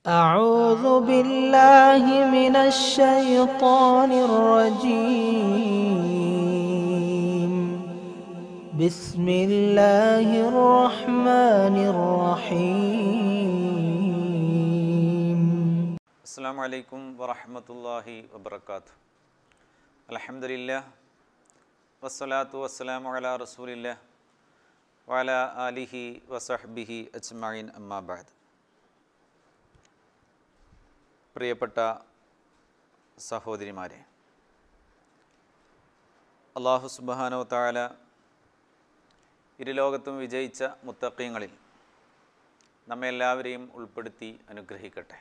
أعوذ بالله من الشيطان الرجيم بسم الله الرحمن الرحيم അസ്സാം വലൈക്കും വറഹമത്തല്ലാഹി വബർക്കാത്തു അലഹമുല്ല വസ്സലാത്തു വസ്സലാമു അലാ റസൂലില്ല വല ആലിഹി വസഹ്ബിഹി അജ്മൈൻ അമ്മാബാദ് പ്രിയപ്പെട്ട സഹോദരിമാരെ അള്ളാഹു സുബാനോ താല ഇരുലോകത്തും വിജയിച്ച മുത്തക്കീങ്ങളിൽ നമ്മെ എല്ലാവരെയും ഉൾപ്പെടുത്തി അനുഗ്രഹിക്കട്ടെ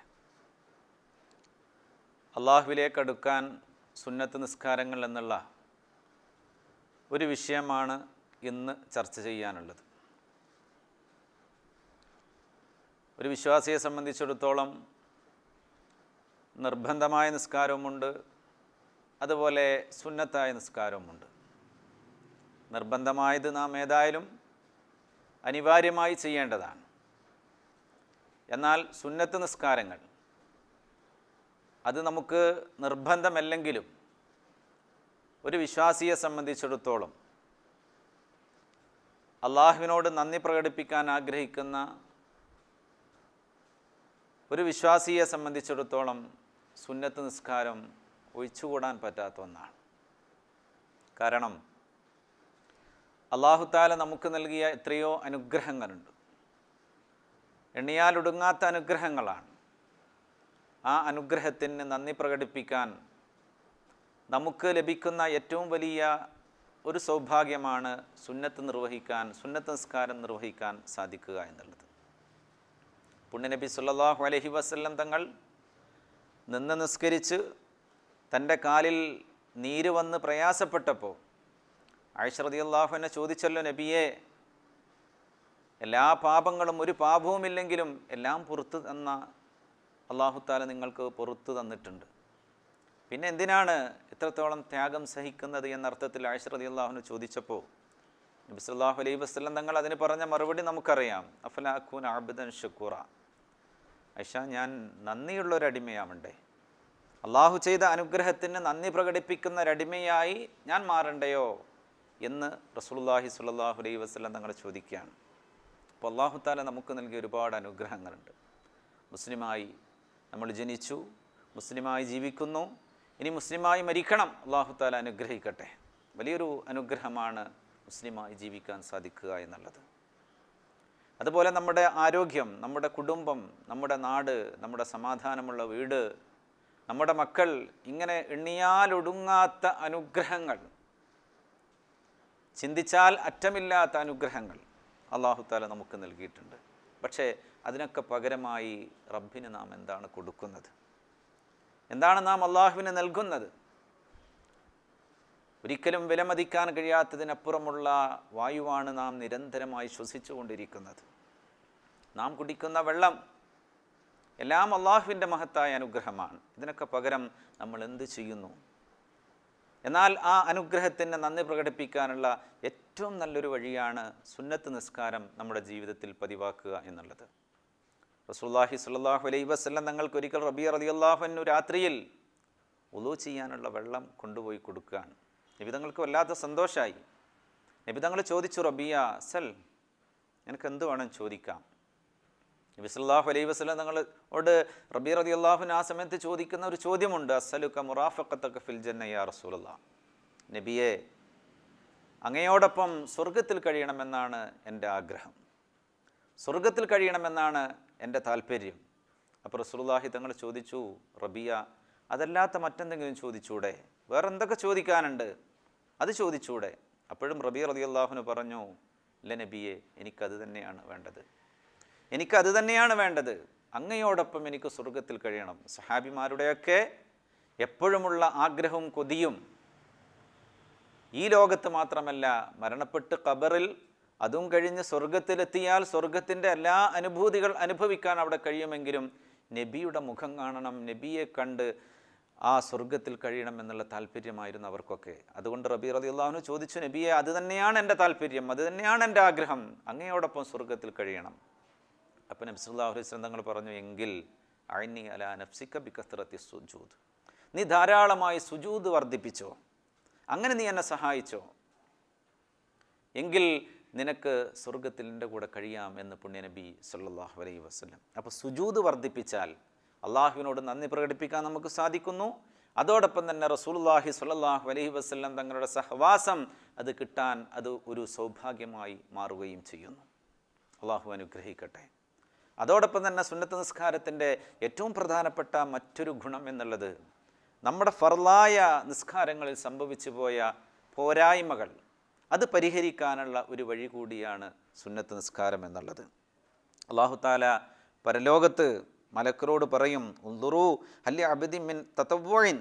അള്ളാഹുവിലേക്ക് അടുക്കാൻ സുന്നത്ത് നിസ്കാരങ്ങൾ എന്നുള്ള ഒരു വിഷയമാണ് ഇന്ന് ചർച്ച ചെയ്യാനുള്ളത് ഒരു വിശ്വാസിയെ സംബന്ധിച്ചിടത്തോളം നിർബന്ധമായ നിസ്കാരവുമുണ്ട് അതുപോലെ സുന്നത്തായ നിസ്കാരവുമുണ്ട് നിർബന്ധമായത് നാം ഏതായാലും അനിവാര്യമായി ചെയ്യേണ്ടതാണ് എന്നാൽ സുന്നത്ത് നിസ്കാരങ്ങൾ അത് നമുക്ക് നിർബന്ധമല്ലെങ്കിലും ഒരു വിശ്വാസിയെ സംബന്ധിച്ചിടത്തോളം അള്ളാഹുവിനോട് നന്ദി പ്രകടിപ്പിക്കാൻ ആഗ്രഹിക്കുന്ന ഒരു വിശ്വാസിയെ സംബന്ധിച്ചിടത്തോളം സുന്നത്ത് നിസ്കാരം ഒഴിച്ചുകൂടാൻ പറ്റാത്ത ഒന്നാണ് കാരണം അള്ളാഹുത്താല നമുക്ക് നൽകിയ എത്രയോ അനുഗ്രഹങ്ങളുണ്ട് എണ്ണിയാലൊടുങ്ങാത്ത അനുഗ്രഹങ്ങളാണ് ആ അനുഗ്രഹത്തിന് നന്ദി പ്രകടിപ്പിക്കാൻ നമുക്ക് ലഭിക്കുന്ന ഏറ്റവും വലിയ ഒരു സൗഭാഗ്യമാണ് സുന്നത്ത് നിർവഹിക്കാൻ സുന്നത്ത് നിസ്കാരം നിർവഹിക്കാൻ സാധിക്കുക എന്നുള്ളത് പുണ്യനബി സുല്ലാഹു അലഹി വസ്ല്ലം തങ്ങൾ നിന്ന് നിസ്കരിച്ച് തൻ്റെ കാലിൽ നീര് വന്ന് പ്രയാസപ്പെട്ടപ്പോൾ ആയിഷറതി അള്ളാഹുവിനെ ചോദിച്ചല്ലോ നബിയെ എല്ലാ പാപങ്ങളും ഒരു പാപവുമില്ലെങ്കിലും എല്ലാം പുറത്ത് തന്ന അള്ളാഹുത്താല നിങ്ങൾക്ക് പുറത്തു തന്നിട്ടുണ്ട് പിന്നെ എന്തിനാണ് ഇത്രത്തോളം ത്യാഗം സഹിക്കുന്നത് എന്നർത്ഥത്തിൽ ആയിഷറതി അള്ളാഹുന് ചോദിച്ചപ്പോൾ നബി സല്ലാഹു അലൈഹി വസ്ലം തങ്ങൾ അതിന് പറഞ്ഞ മറുപടി നമുക്കറിയാം അഫലാഖൂൻ ആബിദൻ ഷക്കൂറ ഐഷ ഞാൻ നന്ദിയുള്ള ഒരു അടിമയാവണ്ടേ അള്ളാഹു ചെയ്ത അനുഗ്രഹത്തിന് നന്ദി പ്രകടിപ്പിക്കുന്ന ഒരടിമയായി ഞാൻ മാറണ്ടയോ എന്ന് റസൂലുള്ളാഹി സ്വല്ലല്ലാഹു അലൈഹി വസ്ലം തങ്ങൾ ചോദിക്കുകയാണ് അപ്പോൾ അള്ളാഹു താല നമുക്ക് നൽകിയ ഒരുപാട് അനുഗ്രഹങ്ങളുണ്ട് മുസ്ലിമായി നമ്മൾ ജനിച്ചു മുസ്ലിമായി ജീവിക്കുന്നു ഇനി മുസ്ലിമായി മരിക്കണം അള്ളാഹു താല അനുഗ്രഹിക്കട്ടെ വലിയൊരു അനുഗ്രഹമാണ് മുസ്ലിമായി ജീവിക്കാൻ സാധിക്കുക എന്നുള്ളത് അതുപോലെ നമ്മുടെ ആരോഗ്യം നമ്മുടെ കുടുംബം നമ്മുടെ നാട് നമ്മുടെ സമാധാനമുള്ള വീട് നമ്മുടെ മക്കൾ ഇങ്ങനെ എണ്ണിയാലൊടുങ്ങാത്ത അനുഗ്രഹങ്ങൾ ചിന്തിച്ചാൽ അറ്റമില്ലാത്ത അനുഗ്രഹങ്ങൾ അള്ളാഹു താല നമുക്ക് നൽകിയിട്ടുണ്ട് പക്ഷേ അതിനൊക്കെ പകരമായി റബ്ബിന് നാം എന്താണ് കൊടുക്കുന്നത് എന്താണ് നാം അള്ളാഹുവിന് നൽകുന്നത് ഒരിക്കലും വിലമതിക്കാൻ കഴിയാത്തതിനപ്പുറമുള്ള വായുവാണ് നാം നിരന്തരമായി ശ്വസിച്ചു കൊണ്ടിരിക്കുന്നത് നാം കുടിക്കുന്ന വെള്ളം എല്ലാം അള്ളാഹുവിൻ്റെ മഹത്തായ അനുഗ്രഹമാണ് ഇതിനൊക്കെ പകരം നമ്മൾ എന്ത് ചെയ്യുന്നു എന്നാൽ ആ അനുഗ്രഹത്തിന് നന്ദി പ്രകടിപ്പിക്കാനുള്ള ഏറ്റവും നല്ലൊരു വഴിയാണ് സുന്നത്ത് നിസ്കാരം നമ്മുടെ ജീവിതത്തിൽ പതിവാക്കുക എന്നുള്ളത് റസൂല്ലാഹി സുല്ലാഹു അലൈ വസ്ലം തങ്ങൾക്ക് ഒരിക്കൽ റബി റതി അള്ളാഹുനു രാത്രിയിൽ ഉളു ചെയ്യാനുള്ള വെള്ളം കൊണ്ടുപോയി കൊടുക്കുകയാണ് നിബിതങ്ങൾക്ക് വല്ലാത്ത സന്തോഷമായി നിബിതങ്ങൾ ചോദിച്ചു റബിയ സൽ എനിക്ക് എന്ത് വേണം ചോദിക്കാം നബി സല്ലാഹു അലൈഹി വസ്ലം തങ്ങളോട് റബി റതി അള്ളാഹുൻ ആ സമയത്ത് ചോദിക്കുന്ന ഒരു ചോദ്യമുണ്ട് അസലുക്ക മുറാഫക്കത്തൊക്കെ ഫിൽ ജന്നയ്യ റസൂലുള്ള നബിയെ അങ്ങയോടൊപ്പം സ്വർഗത്തിൽ കഴിയണമെന്നാണ് എൻ്റെ ആഗ്രഹം സ്വർഗത്തിൽ കഴിയണമെന്നാണ് എൻ്റെ താല്പര്യം അപ്പോൾ റസൂലുള്ളാഹി തങ്ങൾ ചോദിച്ചു റബിയ അതല്ലാത്ത മറ്റെന്തെങ്കിലും ചോദിച്ചൂടെ വേറെ എന്തൊക്കെ ചോദിക്കാനുണ്ട് അത് ചോദിച്ചൂടെ അപ്പോഴും റബി റതി അള്ളാഹുന് പറഞ്ഞു ഇല്ല നബിയെ എനിക്കത് തന്നെയാണ് വേണ്ടത് എനിക്കത് തന്നെയാണ് വേണ്ടത് അങ്ങയോടൊപ്പം എനിക്ക് സ്വർഗത്തിൽ കഴിയണം സഹാബിമാരുടെയൊക്കെ എപ്പോഴുമുള്ള ആഗ്രഹവും കൊതിയും ഈ ലോകത്ത് മാത്രമല്ല മരണപ്പെട്ട് ഖബറിൽ അതും കഴിഞ്ഞ് സ്വർഗത്തിലെത്തിയാൽ സ്വർഗത്തിൻ്റെ എല്ലാ അനുഭൂതികൾ അനുഭവിക്കാൻ അവിടെ കഴിയുമെങ്കിലും നബിയുടെ മുഖം കാണണം നബിയെ കണ്ട് ആ സ്വർഗത്തിൽ കഴിയണം എന്നുള്ള താല്പര്യമായിരുന്നു അവർക്കൊക്കെ അതുകൊണ്ട് റബി റതി അള്ളാഹുന് ചോദിച്ചു നബിയെ അത് തന്നെയാണ് എൻ്റെ താല്പര്യം അത് തന്നെയാണ് എൻ്റെ ആഗ്രഹം അങ്ങയോടൊപ്പം സ്വർഗത്തിൽ കഴിയണം അപ്പം നബി സല്ലല്ലാഹു അലൈഹി വസല്ലം തങ്ങൾ പറഞ്ഞു എങ്കിൽ അഴിനി അല നഫ്സിക്ക ബിക്കസ്ത്രത്തി സുജൂദ് നീ ധാരാളമായി സുജൂദ് വർദ്ധിപ്പിച്ചോ അങ്ങനെ നീ എന്നെ സഹായിച്ചോ എങ്കിൽ നിനക്ക് സ്വർഗത്തിൽ എൻ്റെ കൂടെ കഴിയാം എന്ന് പുണ്യനബി സല്ലല്ലാഹു അലൈഹി വസല്ലം അപ്പോൾ സുജൂദ് വർദ്ധിപ്പിച്ചാൽ അള്ളാഹുവിനോട് നന്ദി പ്രകടിപ്പിക്കാൻ നമുക്ക് സാധിക്കുന്നു അതോടൊപ്പം തന്നെ റസൂലുള്ളാഹി സ്വല്ലല്ലാഹു അലൈഹി വസല്ലം തങ്ങളുടെ സഹവാസം അത് കിട്ടാൻ അത് ഒരു സൗഭാഗ്യമായി മാറുകയും ചെയ്യുന്നു അള്ളാഹു അനുഗ്രഹിക്കട്ടെ അതോടൊപ്പം തന്നെ സുന്നത്ത് നിസ്കാരത്തിൻ്റെ ഏറ്റവും പ്രധാനപ്പെട്ട മറ്റൊരു ഗുണം എന്നുള്ളത് നമ്മുടെ ഫർലായ നിസ്കാരങ്ങളിൽ സംഭവിച്ചു പോയ പോരായ്മകൾ അത് പരിഹരിക്കാനുള്ള ഒരു വഴി കൂടിയാണ് സുന്നത്ത് നിസ്കാരം എന്നുള്ളത് അള്ളാഹു താല പരലോകത്ത് മലക്കരോട് പറയും ഉന്തുറു ഹല്ലി അബിദി മിൻ തത്തവോയിൻ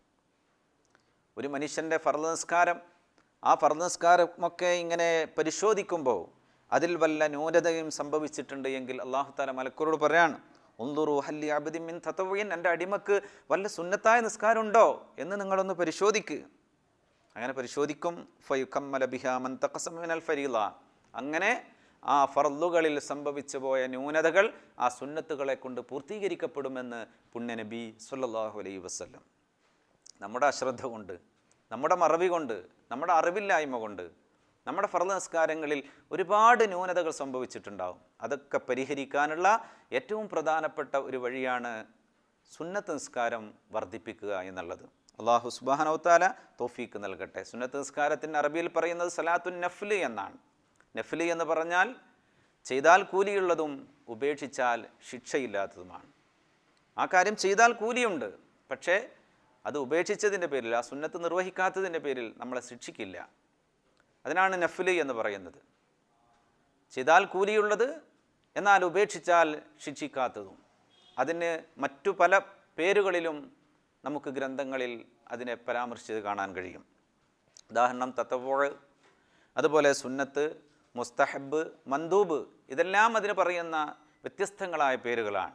ഒരു മനുഷ്യൻ്റെ ഫർദ് നിസ്കാരം ആ ഫർദ് നിസ്കാരമൊക്കെ ഇങ്ങനെ പരിശോധിക്കുമ്പോൾ അതിൽ വല്ല ന്യൂനതയും സംഭവിച്ചിട്ടുണ്ട് എങ്കിൽ അള്ളാഹു താല മലക്കരോട് പറയാണ് ഒന്തുറു ഹല്ലി അബിദി മിൻ തത്തവോയിൻ എൻ്റെ അടിമക്ക് വല്ല സുന്നത്തായ നിസ്കാരമുണ്ടോ എന്ന് നിങ്ങളൊന്ന് പരിശോധിക്കുക അങ്ങനെ പരിശോധിക്കും ഫയുക്കമ്മല ബിഹാമൻ തക്കസമിനൽ ഫരീല അങ്ങനെ ആ ഫർലുകളിൽ സംഭവിച്ചു പോയ ന്യൂനതകൾ ആ സുന്നത്തുകളെ കൊണ്ട് പൂർത്തീകരിക്കപ്പെടുമെന്ന് പുണ്യനബി സല്ലല്ലാഹു അലൈഹി വസല്ലം നമ്മുടെ അശ്രദ്ധ കൊണ്ട് നമ്മുടെ മറവി കൊണ്ട് നമ്മുടെ അറിവില്ലായ്മ കൊണ്ട് നമ്മുടെ ഫർദ് നിസ്കാരങ്ങളിൽ ഒരുപാട് ന്യൂനതകൾ സംഭവിച്ചിട്ടുണ്ടാവും അതൊക്കെ പരിഹരിക്കാനുള്ള ഏറ്റവും പ്രധാനപ്പെട്ട ഒരു വഴിയാണ് സുന്നത്ത് നിസ്കാരം വർദ്ധിപ്പിക്കുക എന്നുള്ളത് അള്ളാഹു സുബാനൗത്താല തോഫീക്ക് നൽകട്ടെ സുന്നത്ത് നിസ്കാരത്തിൻ്റെ അറബിയിൽ പറയുന്നത് സലാത്തുൻ നഫ്ല് എന്നാണ് നഫ്ല് എന്ന് പറഞ്ഞാൽ ചെയ്താൽ കൂലിയുള്ളതും ഉപേക്ഷിച്ചാൽ ശിക്ഷയില്ലാത്തതുമാണ് ആ കാര്യം ചെയ്താൽ കൂലിയുണ്ട് പക്ഷേ അത് ഉപേക്ഷിച്ചതിൻ്റെ പേരിൽ ആ സുന്നത്ത് നിർവഹിക്കാത്തതിൻ്റെ പേരിൽ നമ്മളെ ശിക്ഷിക്കില്ല അതിനാണ് നഫ്ല് എന്ന് പറയുന്നത് ചെയ്താൽ കൂലിയുള്ളത് എന്നാൽ ഉപേക്ഷിച്ചാൽ ശിക്ഷിക്കാത്തതും അതിന് മറ്റു പല പേരുകളിലും നമുക്ക് ഗ്രന്ഥങ്ങളിൽ അതിനെ പരാമർശിച്ചത് കാണാൻ കഴിയും ഉദാഹരണം തത്തവോഴ് അതുപോലെ സുന്നത്ത് മുസ്തഹബ് മന്ദൂബ് ഇതെല്ലാം അതിന് പറയുന്ന വ്യത്യസ്തങ്ങളായ പേരുകളാണ്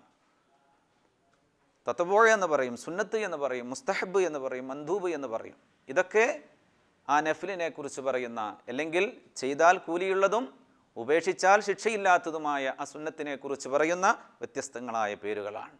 തത്തവോഴ എന്ന് പറയും സുന്നത്ത് എന്ന് പറയും മുസ്തഹബ് എന്ന് പറയും മന്ദൂബ് എന്ന് പറയും ഇതൊക്കെ ആ നഫിലിനെ കുറിച്ച് പറയുന്ന അല്ലെങ്കിൽ ചെയ്താൽ കൂലിയുള്ളതും ഉപേക്ഷിച്ചാൽ ശിക്ഷയില്ലാത്തതുമായ ആ സുന്നത്തിനെ കുറിച്ച് പറയുന്ന വ്യത്യസ്തങ്ങളായ പേരുകളാണ്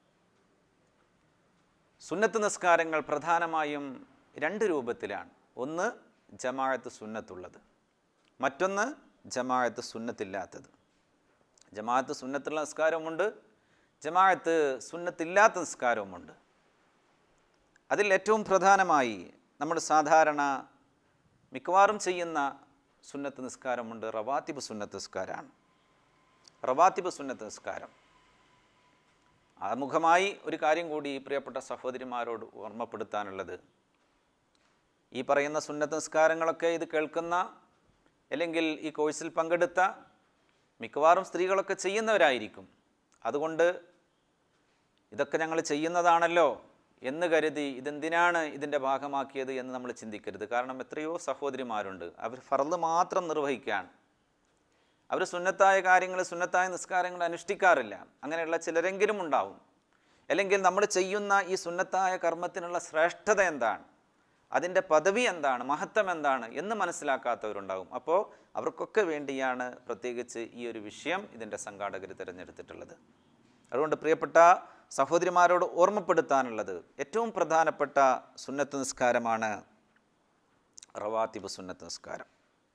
സുന്നത്ത് നിസ്കാരങ്ങൾ പ്രധാനമായും രണ്ട് രൂപത്തിലാണ് ഒന്ന് ജമാഅത്ത് സുന്നത്തുള്ളത് മറ്റൊന്ന് ജമാഅത്ത് സുന്നത്തില്ലാത്തത് ജമാഅത്ത് സുന്നത്തുള്ള നിസ്കാരവുമുണ്ട് ജമാഅത്ത് സുന്നത്തില്ലാത്ത നിസ്കാരവുമുണ്ട് അതിൽ ഏറ്റവും പ്രധാനമായി നമ്മൾ സാധാരണ മിക്കവാറും ചെയ്യുന്ന സുന്നത്ത് നിസ്കാരമുണ്ട് റവാത്തിബ് സുന്നത്ത് നിസ്കാരമാണ് റവാത്തിബ് സുന്നത്ത് നിസ്കാരം ആമുഖമായി ഒരു കാര്യം കൂടി ഈ പ്രിയപ്പെട്ട സഹോദരിമാരോട് ഓർമ്മപ്പെടുത്താനുള്ളത് ഈ പറയുന്ന സുന്നത്ത് നിസ്കാരങ്ങളൊക്കെ ഇത് കേൾക്കുന്ന അല്ലെങ്കിൽ ഈ കോഴ്സിൽ പങ്കെടുത്ത മിക്കവാറും സ്ത്രീകളൊക്കെ ചെയ്യുന്നവരായിരിക്കും അതുകൊണ്ട് ഇതൊക്കെ ഞങ്ങൾ ചെയ്യുന്നതാണല്ലോ എന്ന് കരുതി ഇതെന്തിനാണ് ഇതിൻ്റെ ഭാഗമാക്കിയത് എന്ന് നമ്മൾ ചിന്തിക്കരുത് കാരണം എത്രയോ സഹോദരിമാരുണ്ട് അവർ ഫറല് മാത്രം നിർവഹിക്കുകയാണ് അവർ സുന്നത്തായ കാര്യങ്ങൾ സുന്നത്തായ നിസ്കാരങ്ങൾ അനുഷ്ഠിക്കാറില്ല അങ്ങനെയുള്ള ചിലരെങ്കിലും ഉണ്ടാവും അല്ലെങ്കിൽ നമ്മൾ ചെയ്യുന്ന ഈ സുന്നത്തായ കർമ്മത്തിനുള്ള ശ്രേഷ്ഠത എന്താണ് അതിൻ്റെ പദവി എന്താണ് മഹത്വം എന്താണ് എന്ന് മനസ്സിലാക്കാത്തവരുണ്ടാകും അപ്പോൾ അവർക്കൊക്കെ വേണ്ടിയാണ് പ്രത്യേകിച്ച് ഈ ഒരു വിഷയം ഇതിൻ്റെ സംഘാടകർ തിരഞ്ഞെടുത്തിട്ടുള്ളത് അതുകൊണ്ട് പ്രിയപ്പെട്ട സഹോദരിമാരോട് ഓർമ്മപ്പെടുത്താനുള്ളത് ഏറ്റവും പ്രധാനപ്പെട്ട സുന്നത്ത് നിസ്കാരമാണ് റവാത്തിബ് സുന്നത്ത് നിസ്കാരം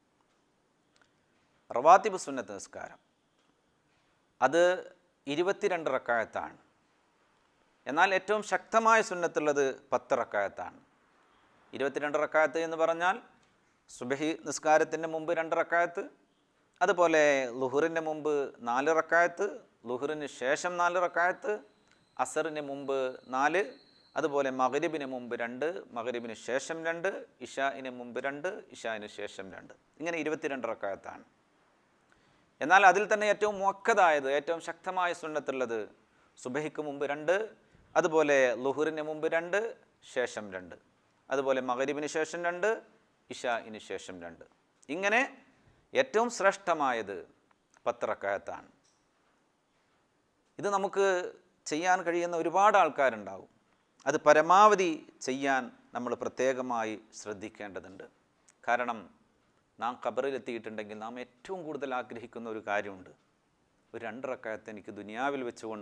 റവാത്തിബ് സുന്നത്ത് നിസ്കാരം അത് ഇരുപത്തിരണ്ട് റക്കായത്താണ് എന്നാൽ ഏറ്റവും ശക്തമായ സുന്നത്തുള്ളത് പത്ത് റക്കായത്താണ് ഇരുപത്തിരണ്ട് റക്കായത്ത് എന്ന് പറഞ്ഞാൽ സുബഹി നിസ്കാരത്തിൻ്റെ മുമ്പ് രണ്ട് റക്കായത്ത് അതുപോലെ ലുഹറിൻ്റെ മുമ്പ് നാല് റക്കായത്ത് ലുഹറിന് ശേഷം നാല് റക്കായത്ത് അസറിന് മുമ്പ് നാല് അതുപോലെ മകരിബിന് മുമ്പ് രണ്ട് മകരിബിന് ശേഷം രണ്ട് ഇഷായിന് മുമ്പ് രണ്ട് ഇഷായിന് ശേഷം രണ്ട് ഇങ്ങനെ ഇരുപത്തിരണ്ട് റക്കായത്താണ് എന്നാൽ അതിൽ തന്നെ ഏറ്റവും മുക്കതായത് ഏറ്റവും ശക്തമായ സുന്നത്തുള്ളത് സുബഹിക്ക് മുമ്പ് രണ്ട് അതുപോലെ ലുഹുറിന് മുമ്പ് രണ്ട് ശേഷം രണ്ട് അതുപോലെ മകരിബിന് ശേഷം രണ്ട് ഇഷായിന് ശേഷം രണ്ട് ഇങ്ങനെ ഏറ്റവും ശ്രേഷ്ഠമായത് പത്രക്കായത്താണ് ഇത് നമുക്ക് ചെയ്യാൻ കഴിയുന്ന ഒരുപാട് ആൾക്കാരുണ്ടാവും അത് പരമാവധി ചെയ്യാൻ നമ്മൾ പ്രത്യേകമായി ശ്രദ്ധിക്കേണ്ടതുണ്ട് കാരണം നാം ഖബറിലെത്തിയിട്ടുണ്ടെങ്കിൽ നാം ഏറ്റവും കൂടുതൽ ആഗ്രഹിക്കുന്ന ഒരു കാര്യമുണ്ട് ഒരു രണ്ടറക്കായത്ത് എനിക്ക് ദുനിയാവിൽ വെച്ചുകൊണ്ട്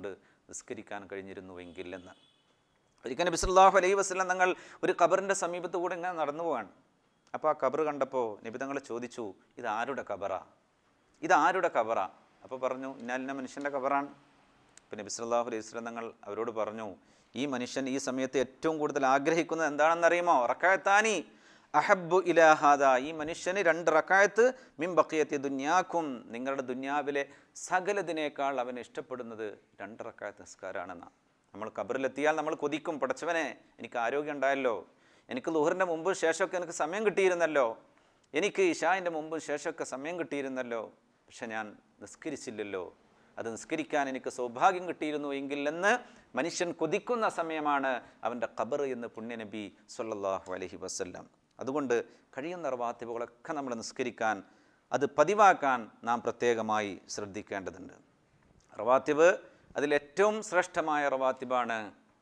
നിസ്കരിക്കാൻ കഴിഞ്ഞിരുന്നുവെങ്കിൽ എന്ന് ഒരിക്കൽ നബി സല്ലല്ലാഹു അലൈഹി വസല്ലം തങ്ങൾ ഒരു ഖബറിൻ്റെ സമീപത്ത് കൂടെ ഇങ്ങനെ നടന്നു പോവാണ് അപ്പോൾ ആ ഖബർ കണ്ടപ്പോൾ നബി തങ്ങൾ ചോദിച്ചു ഇത് ആരുടെ ഖബറാ ഇത് ആരുടെ ഖബറാ അപ്പോൾ പറഞ്ഞു ഇന്നാലിന മനുഷ്യൻ്റെ ഖബറാണ് അപ്പോൾ നബി സല്ലല്ലാഹു അലൈഹി വസല്ലം തങ്ങൾ അവരോട് പറഞ്ഞു ഈ മനുഷ്യൻ ഈ സമയത്ത് ഏറ്റവും കൂടുതൽ ആഗ്രഹിക്കുന്നത് എന്താണെന്നറിയുമോ റക്കായത്താനി അഹബ്ബു ഇലാഹാദ ഈ മനുഷ്യന് രണ്ട് റക്കായത്ത് മിം ബക്കിയത്തി ദുന്യാക്കും നിങ്ങളുടെ ദുന്യാവിലെ സകലതിനേക്കാൾ അവൻ ഇഷ്ടപ്പെടുന്നത് രണ്ട് റക്കായത്ത് നിസ്കാരമാണെന്നാണ് നമ്മൾ കബറിലെത്തിയാൽ നമ്മൾ കൊതിക്കും പടച്ചവനെ എനിക്ക് ആരോഗ്യം ഉണ്ടായല്ലോ എനിക്ക് ലുഹറിൻ്റെ മുമ്പ് ശേഷമൊക്കെ എനിക്ക് സമയം കിട്ടിയിരുന്നല്ലോ എനിക്ക് ഇഷാൻ്റെ മുമ്പ് ശേഷമൊക്കെ സമയം കിട്ടിയിരുന്നല്ലോ പക്ഷെ ഞാൻ നിസ്കരിച്ചില്ലല്ലോ അത് നിസ്കരിക്കാൻ എനിക്ക് സൗഭാഗ്യം കിട്ടിയിരുന്നു എങ്കിൽ എന്ന് മനുഷ്യൻ കൊതിക്കുന്ന സമയമാണ് അവൻ്റെ ഖബർ എന്ന് പുണ്യനബി സല്ലല്ലാഹു അലൈഹി വസല്ലം അതുകൊണ്ട് കഴിയുന്ന റവാത്തിബുകളൊക്കെ നമ്മൾ നിസ്കരിക്കാൻ അത് പതിവാക്കാൻ നാം പ്രത്യേകമായി ശ്രദ്ധിക്കേണ്ടതുണ്ട് റവാത്തിബ് അതിലേറ്റവും ശ്രേഷ്ഠമായ റവാത്തിബാണ്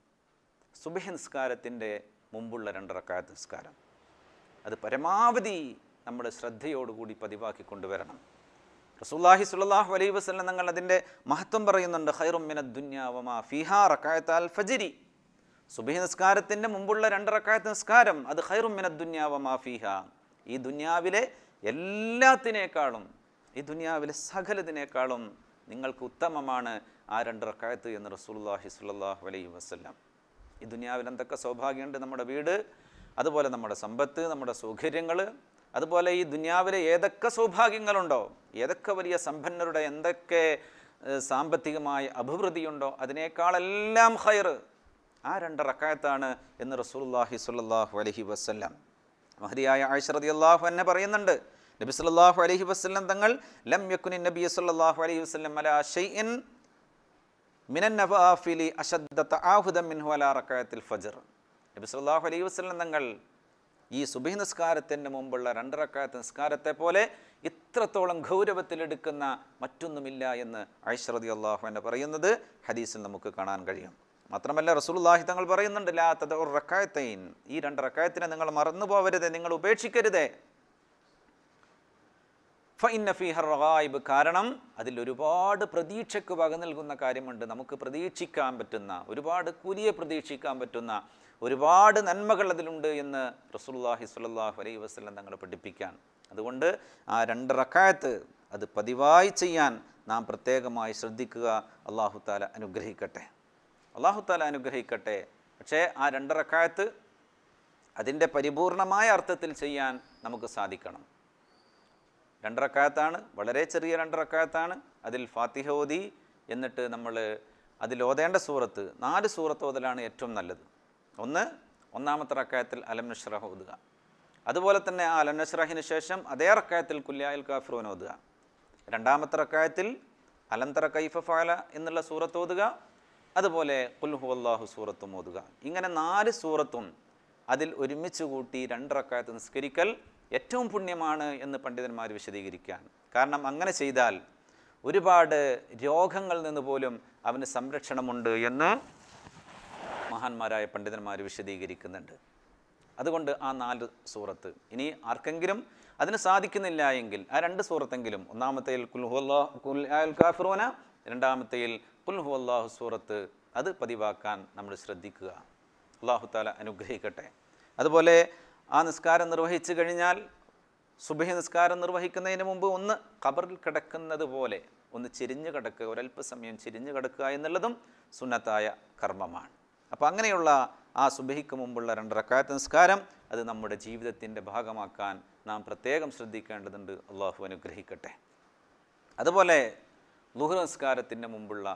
സുബഹി നിസ്കാരത്തിൻ്റെ മുമ്പുള്ള രണ്ടറക്കാത്ത നിസ്കാരം അത് പരമാവധി നമ്മുടെ ശ്രദ്ധയോടുകൂടി പതിവാക്കി കൊണ്ടുവരണം റസൂല്ലാഹി സുല്ലാഹു അലൈഹി വസ്ലം തങ്ങൾ അതിൻ്റെ മഹത്വം പറയുന്നുണ്ട് ഖൈറും മിന ദുന്യാവമാ ഫിഹാ റക്കായത്ത് അൽ ഫജിരി സുബഹി നിസ്കാരത്തിൻ്റെ മുമ്പുള്ള രണ്ട് റക്കായത്ത് നിസ്കാരം അത് ഖൈറും മിന ദുന്യാവമാ ഫിഹ ഈ ദുന്യാവിലെ എല്ലാത്തിനേക്കാളും ഈ ദുന്യാവിലെ സകലതിനേക്കാളും നിങ്ങൾക്ക് ഉത്തമമാണ് ആ രണ്ട് റക്കായത്ത് എന്ന് റസൂലുള്ളാഹി സ്വല്ലല്ലാഹു അലൈഹി വസല്ലം ഈ ദുനിയാവിൽ എന്തൊക്കെ സൗഭാഗ്യമുണ്ട് നമ്മുടെ വീട് അതുപോലെ നമ്മുടെ സമ്പത്ത് നമ്മുടെ സൗകര്യങ്ങൾ അതുപോലെ ഈ ദുനിയാവിലെ ഏതൊക്കെ സൗഭാഗ്യങ്ങളുണ്ടോ ഏതൊക്കെ വലിയ സമ്പന്നരുടെ എന്തൊക്കെ ഏഹ്, സാമ്പത്തികമായ അഭിവൃദ്ധിയുണ്ടോ അതിനേക്കാളെല്ലാം ഹൈർ ആ രണ്ട് റക്കായത്താണ് എന്ന് റസൂലുള്ളാഹി സ്വല്ലല്ലാഹു അലൈഹി വസല്ലം മഹദിയായ ആയിഷ റളിയല്ലാഹു അൻഹ പറയുന്നുണ്ട് നബി സല്ലല്ലാഹു അലൈഹി വസല്ലം തങ്ങൾ ലം യക്കുനി നബി സല്ലല്ലാഹു അലൈഹി വസല്ലം അലാ ഷൈഇൻ മിനൻ നവാഫിലി അശദ്ദ തആഹുദൻ മിൻഹു അലാ റകഅത്തിൽ ഫജ്ർ നബി സല്ലല്ലാഹു അലൈഹി വസല്ലം തങ്ങൾ ഈ സുബഹി നിസ്കാരത്തിന് മുമ്പുള്ള രണ്ട് റക്കായത്ത് നിസ്കാരത്തെ പോലെ ഇത്രത്തോളം ഗൗരവത്തിലെടുക്കുന്ന മറ്റൊന്നുമില്ല എന്ന് ഐഷ് റളിയല്ലാഹു അൻഹ പറയുന്നത് ഹദീസിൽ നമുക്ക് കാണാൻ കഴിയും മാത്രമല്ല റസൂലുള്ളാഹി തങ്ങൾ പറയുന്നുണ്ട് ലാ തദഉർ റക്കായത്തൈൻ ഈ രണ്ട് റക്കായത്തിനെ നിങ്ങൾ മറന്നു പോവരുത് നിങ്ങൾ ഉപേക്ഷിക്കരുതേ ഫഇന്ന ഫീഹ റഗായിബ് കാരണം അതിൽ ഒരുപാട് പ്രതീക്ഷയ്ക്ക് വക നൽകുന്ന കാര്യമുണ്ട് നമുക്ക് പ്രതീക്ഷിക്കാൻ പറ്റുന്ന ഒരുപാട് കൂലിയെ പ്രതീക്ഷിക്കാൻ പറ്റുന്ന ഒരുപാട് നന്മകൾ അതിലുണ്ട് എന്ന് റസൂലുള്ളാഹി സ്വല്ലല്ലാഹു അലൈഹി വസല്ലം തങ്ങളെ പഠിപ്പിക്കാൻ അതുകൊണ്ട് ആ രണ്ട് റക്കായത്ത് അത് പതിവായി ചെയ്യാൻ നാം പ്രത്യേകമായി ശ്രദ്ധിക്കുക അള്ളാഹു താല അനുഗ്രഹിക്കട്ടെ അള്ളാഹു താല അനുഗ്രഹിക്കട്ടെ പക്ഷേ ആ രണ്ട് റക്കായത്ത് അതിൻ്റെ പരിപൂർണമായ അർത്ഥത്തിൽ ചെയ്യാൻ നമുക്ക് സാധിക്കണം രണ്ടറക്കായത്താണ് വളരെ ചെറിയ രണ്ടറക്കായത്താണ് അതിൽ ഫാത്തിഹ ഓതി എന്നിട്ട് നമ്മൾ അതിൽ ഓതേണ്ട സൂറത്ത് നാല് സൂറത്ത് ഓതലാണ് ഏറ്റവും നല്ലത് ഒന്ന് ഒന്നാമത്തെ റക്കായത്തിൽ അലം നഷ്റഹ് ഓതുക അതുപോലെ തന്നെ ആ അലം നഷ്റഹിന് ശേഷം അതേ റക്കായത്തിൽ കുല്യായിൽ കാഫിറോൻ ഓതുക രണ്ടാമത്തെ റക്കായത്തിൽ അലംതറ കൈഫ ഫാല എന്നുള്ള സൂറത്ത് ഓതുക അതുപോലെ കുൽഹു അള്ളാഹു സൂറത്തും ഓതുക ഇങ്ങനെ നാല് സൂറത്തും അതിൽ ഒരുമിച്ച് കൂട്ടി രണ്ട് റക്കായത്ത് നിസ്കരിക്കൽ ഏറ്റവും പുണ്യമാണ് എന്ന് പണ്ഡിതന്മാർ വിശദീകരിക്കാൻ കാരണം അങ്ങനെ ചെയ്താൽ ഒരുപാട് രോഗങ്ങളിൽ നിന്ന് പോലും അവന് സംരക്ഷണമുണ്ട് എന്ന് മഹാന്മാരായ പണ്ഡിതന്മാർ വിശദീകരിക്കുന്നുണ്ട് അതുകൊണ്ട് ആ നാല് സൂറത്ത് ഇനി ആർക്കെങ്കിലും അതിന് സാധിക്കുന്നില്ല എങ്കിൽ ആ രണ്ട് സൂറത്തെങ്കിലും ഒന്നാമത്തെയിൽ കുൽഹുല്ലാ കുൽ ആൽ കാഫിറൂന രണ്ടാമത്തെയിൽ കുൽഹു അള്ളാഹു സൂറത്ത് അത് പതിവാക്കാൻ നമ്മൾ ശ്രദ്ധിക്കുക അള്ളാഹു താല അനുഗ്രഹിക്കട്ടെ അതുപോലെ ആ നിസ്കാരം നിർവഹിച്ചു കഴിഞ്ഞാൽ സുബഹി നിസ്കാരം നിർവഹിക്കുന്നതിന് മുമ്പ് ഒന്ന് ഖബറിൽ കിടക്കുന്നത് പോലെ ഒന്ന് ചെരിഞ്ഞു കിടക്കുക ഒരല്പസമയം ചെരിഞ്ഞു കിടക്കുക എന്നുള്ളതും സുന്നത്തായ കർമ്മമാണ് അപ്പോൾ അങ്ങനെയുള്ള ആ സുബഹിക്ക് മുമ്പുള്ള രണ്ട് റക്കായത്ത് നിസ്കാരം അത് നമ്മുടെ ജീവിതത്തിൻ്റെ ഭാഗമാക്കാൻ നാം പ്രത്യേകം ശ്രദ്ധിക്കേണ്ടതുണ്ട് അള്ളാഹു അനുഗ്രഹിക്കട്ടെ അതുപോലെ ലുഹർ നിസ്കാരത്തിൻ്റെ മുമ്പുള്ള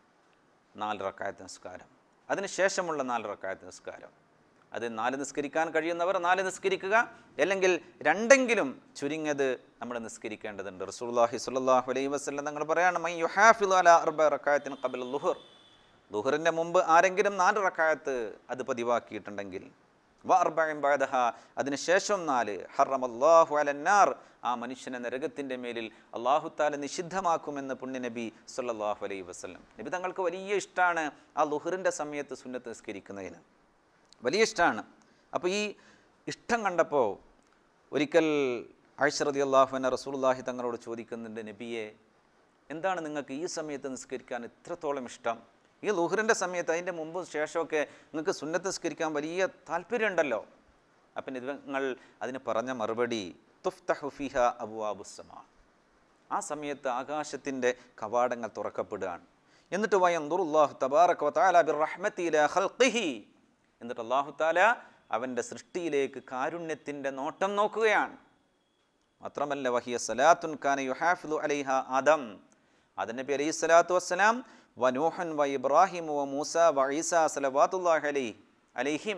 നാല് റക്കായത്ത് നിസ്കാരം അതിന് ശേഷമുള്ള നാല് റക്കായത്ത് നിസ്കാരം അത് നാല് നിസ്കരിക്കാൻ കഴിയുന്നവർ നാല് നിസ്കരിക്കുക അല്ലെങ്കിൽ രണ്ടെങ്കിലും ചുരുങ്ങിയത് നമ്മൾ നിസ്കരിക്കേണ്ടതുണ്ട് റസൂലുള്ളാഹി സ്വല്ലല്ലാഹു അലൈഹി വസല്ലം തങ്ങൾ പറയാണ് മൈ യുഹാഫിളു അലാ അർബ റക്കായത്തിന് ഖബല ലുഹർ ലുഹറിൻ്റെ മുമ്പ് ആരെങ്കിലും നാല് റക്കായത്ത് അത് പതിവാക്കിയിട്ടുണ്ടെങ്കിൽ വ അർബഇൻ ബഅദഹ അതിനുശേഷം നാല് ഹറമല്ലാഹു അലന്നാർ ആ മനുഷ്യനെ നരകത്തിൻ്റെ മേലിൽ അള്ളാഹു താല നിഷിദ്ധമാക്കുമെന്ന് പുണ്യനബി സല്ലല്ലാഹു അലൈഹി വസല്ലം നബി തങ്ങൾക്ക് വലിയ ഇഷ്ടമാണ് ആ ലുഹറിൻ്റെ സമയത്ത് സുന്നത്ത് നിസ്കരിക്കുന്നതിന് വലിയ ഇഷ്ടമാണ് അപ്പോൾ ഈ ഇഷ്ടം കണ്ടപ്പോൾ ഒരിക്കൽ ആയിഷറതി അള്ളാഹുവിനെ റസൂലുള്ളാഹി തങ്ങളോട് ചോദിക്കുന്നുണ്ട് നബിയെ എന്താണ് നിങ്ങൾക്ക് ഈ സമയത്ത് നിസ്കരിക്കാൻ ഇത്രത്തോളം ഇഷ്ടം ഈ ലുഹറിൻ്റെ സമയത്ത് അതിൻ്റെ മുമ്പും ശേഷമൊക്കെ നിങ്ങൾക്ക് സുന്നത്ത് നിസ്കരിക്കാൻ വലിയ താല്പര്യമുണ്ടല്ലോ അപ്പം ഇത് നിങ്ങൾ അതിന് പറഞ്ഞ മറുപടി തുഫ്തഹു ഫിഹ അബു അബുസമ ആ സമയത്ത് ആകാശത്തിൻ്റെ കവാടങ്ങൾ തുറക്കപ്പെടുകയാണ് എന്നിട്ട് വയന്തുറുല്ലാഹു തബാറക വതആല ബിർറഹ്മതി ഇലാ ഖൽഖിഹി എന്നിട്ട് അല്ലാഹു തആല അവൻ്റെ സൃഷ്ടിയിലേക്ക് കാരുണ്യത്തിൻ്റെ നോട്ടം നോക്കുകയാണ് മാത്രമല്ല വഹിയ സലാത്തുൻ ഖാന യുഹാഫിദു അലൈഹ ആദം നബി അലൈഹി സ്വലാത്തു വസ്സലാം വനൂഹൻ വ ഇബ്രാഹിം വ മൂസ വ ഈസ സലവാത്തുല്ലാഹി അലൈഹി അലൈഹിം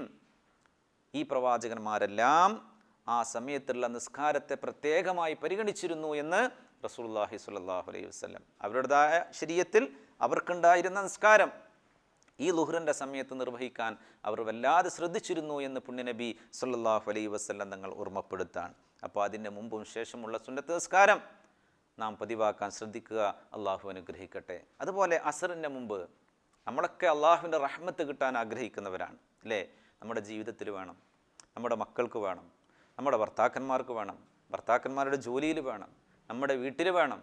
ഈ പ്രവാചകന്മാരെല്ലാം ആ സമയത്തുള്ള നിസ്കാരത്തെ പ്രത്യേകമായി പരിഗണിച്ചിരുന്നു എന്ന് റസൂലുള്ളാഹി സ്വല്ലല്ലാഹു അലൈഹി വസല്ലം അവരുടേതായ ശരീരത്തിൽ അവർക്കുണ്ടായിരുന്ന നിസ്കാരം ഈ ലുഹറിൻ്റെ സമയത്ത് നിർവഹിക്കാൻ അവർ വല്ലാതെ ശ്രദ്ധിച്ചിരുന്നു എന്ന് പുണ്യനബി സല്ലല്ലാഹു അലൈഹി വസല്ലം തങ്ങൾ ഓർമ്മപ്പെടുത്താണ് അപ്പോൾ അതിൻ്റെ മുമ്പും ശേഷമുള്ള സുന്നത്ത് നിസ്കാരം നാം പതിവാക്കാൻ ശ്രദ്ധിക്കുക അള്ളാഹു അനുഗ്രഹിക്കട്ടെ അതുപോലെ അസറിൻ്റെ മുമ്പ് നമ്മളൊക്കെ അള്ളാഹുവിൻ്റെ റഹ്മത്ത് കിട്ടാൻ ആഗ്രഹിക്കുന്നവരാണ് അല്ലേ നമ്മുടെ ജീവിതത്തിൽ വേണം നമ്മുടെ മക്കൾക്ക് വേണം നമ്മുടെ ഭർത്താക്കന്മാർക്ക് വേണം ഭർത്താക്കന്മാരുടെ ജോലിയിൽ വേണം നമ്മുടെ വീട്ടിൽ വേണം